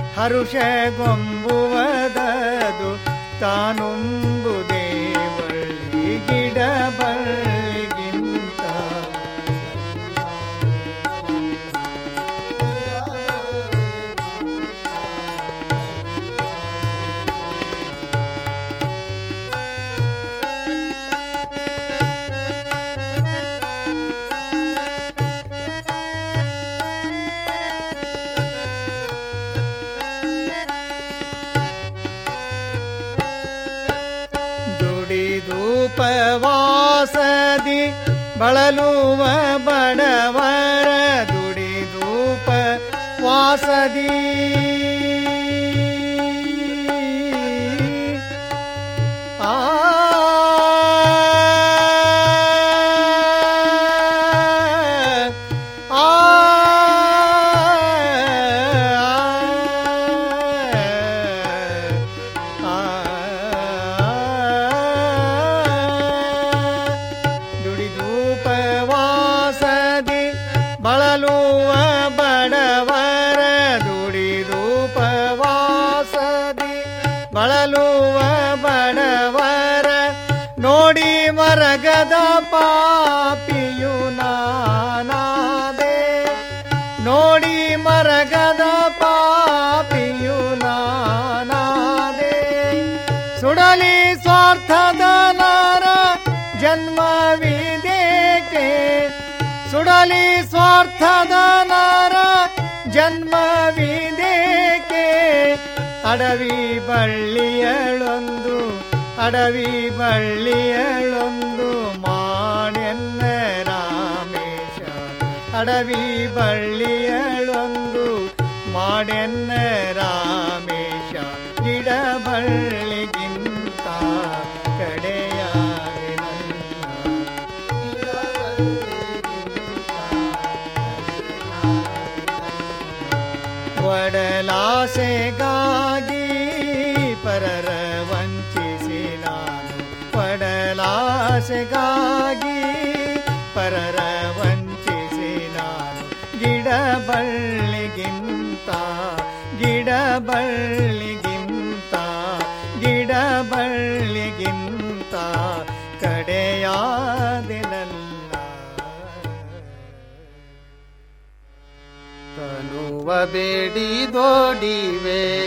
[SPEAKER 1] ಹರುಷಗೊಂಬುವದದು ತಾನುಂಬುದೇ ಬಳ್ಳಿ ಗಿಡ ಬಳ್ಳಿಗಿಂತ ದುಡಿದೂಪವಾಸದಿ ಬಳಲುವ ಬಡವರ ದುಡಿದೂಪ ವಾಸದಿ ಆ ಆ ದುಡಿದೂಪವಾಸದಿ ಬಳಲುವ ಬಡವರ ದುಡಿದೂಪವಾಸದಿ ಬಳಲುವ ಬಡವರ ನೋಡಿ ಮರಗದ ಪಾಪಿಯು ನಾನಾದೆ ನೋಡಿ ಮರಗದ ಪಾಪಿಯು ನಾನಾದೆ ಸುಡಲಿ ಸ್ವಾರ್ಥದ ನರ ಜನ್ಮವಿದೇಕೆ ಸುಡಲಿ ಸ್ವಾರ್ಥದ ನರ ಜನ್ಮವಿದೇಕೆ ಅಡವಿ ಬಳ್ಳಿಯಳೊಂದು ಅಡವಿ ಬಳ್ಳಿಯಳೊಂದು ಮಾಡೆನ್ನ ರಾಮೇಶ ಅಡವಿ ಬಳ್ಳಿಯಳೊಂದು ಮಾಡೆನ್ನ ರಾಮೇಶ ಗಿಡ ಬಳ್ಳಿಗಿಂತ ಕಡೆಯಾಗಿ ಒಡಲಾಸೆಗಾಗಿ ಪರರ ವಂಚಿಸಿ ನಾನು ಒಡಲಾಸೆಗಾಗಿ ಪರರ ವಂಚಿಸಿ ಬಳ್ಳಿಗಿಂತ ಗಿಡ ಬಳ್ಳಿಗಿಂತ ಕಡೆಯಾದೆನಲ್ಲ
[SPEAKER 23] ತನುವ ಬೇಡಿದೋಡಿವೆ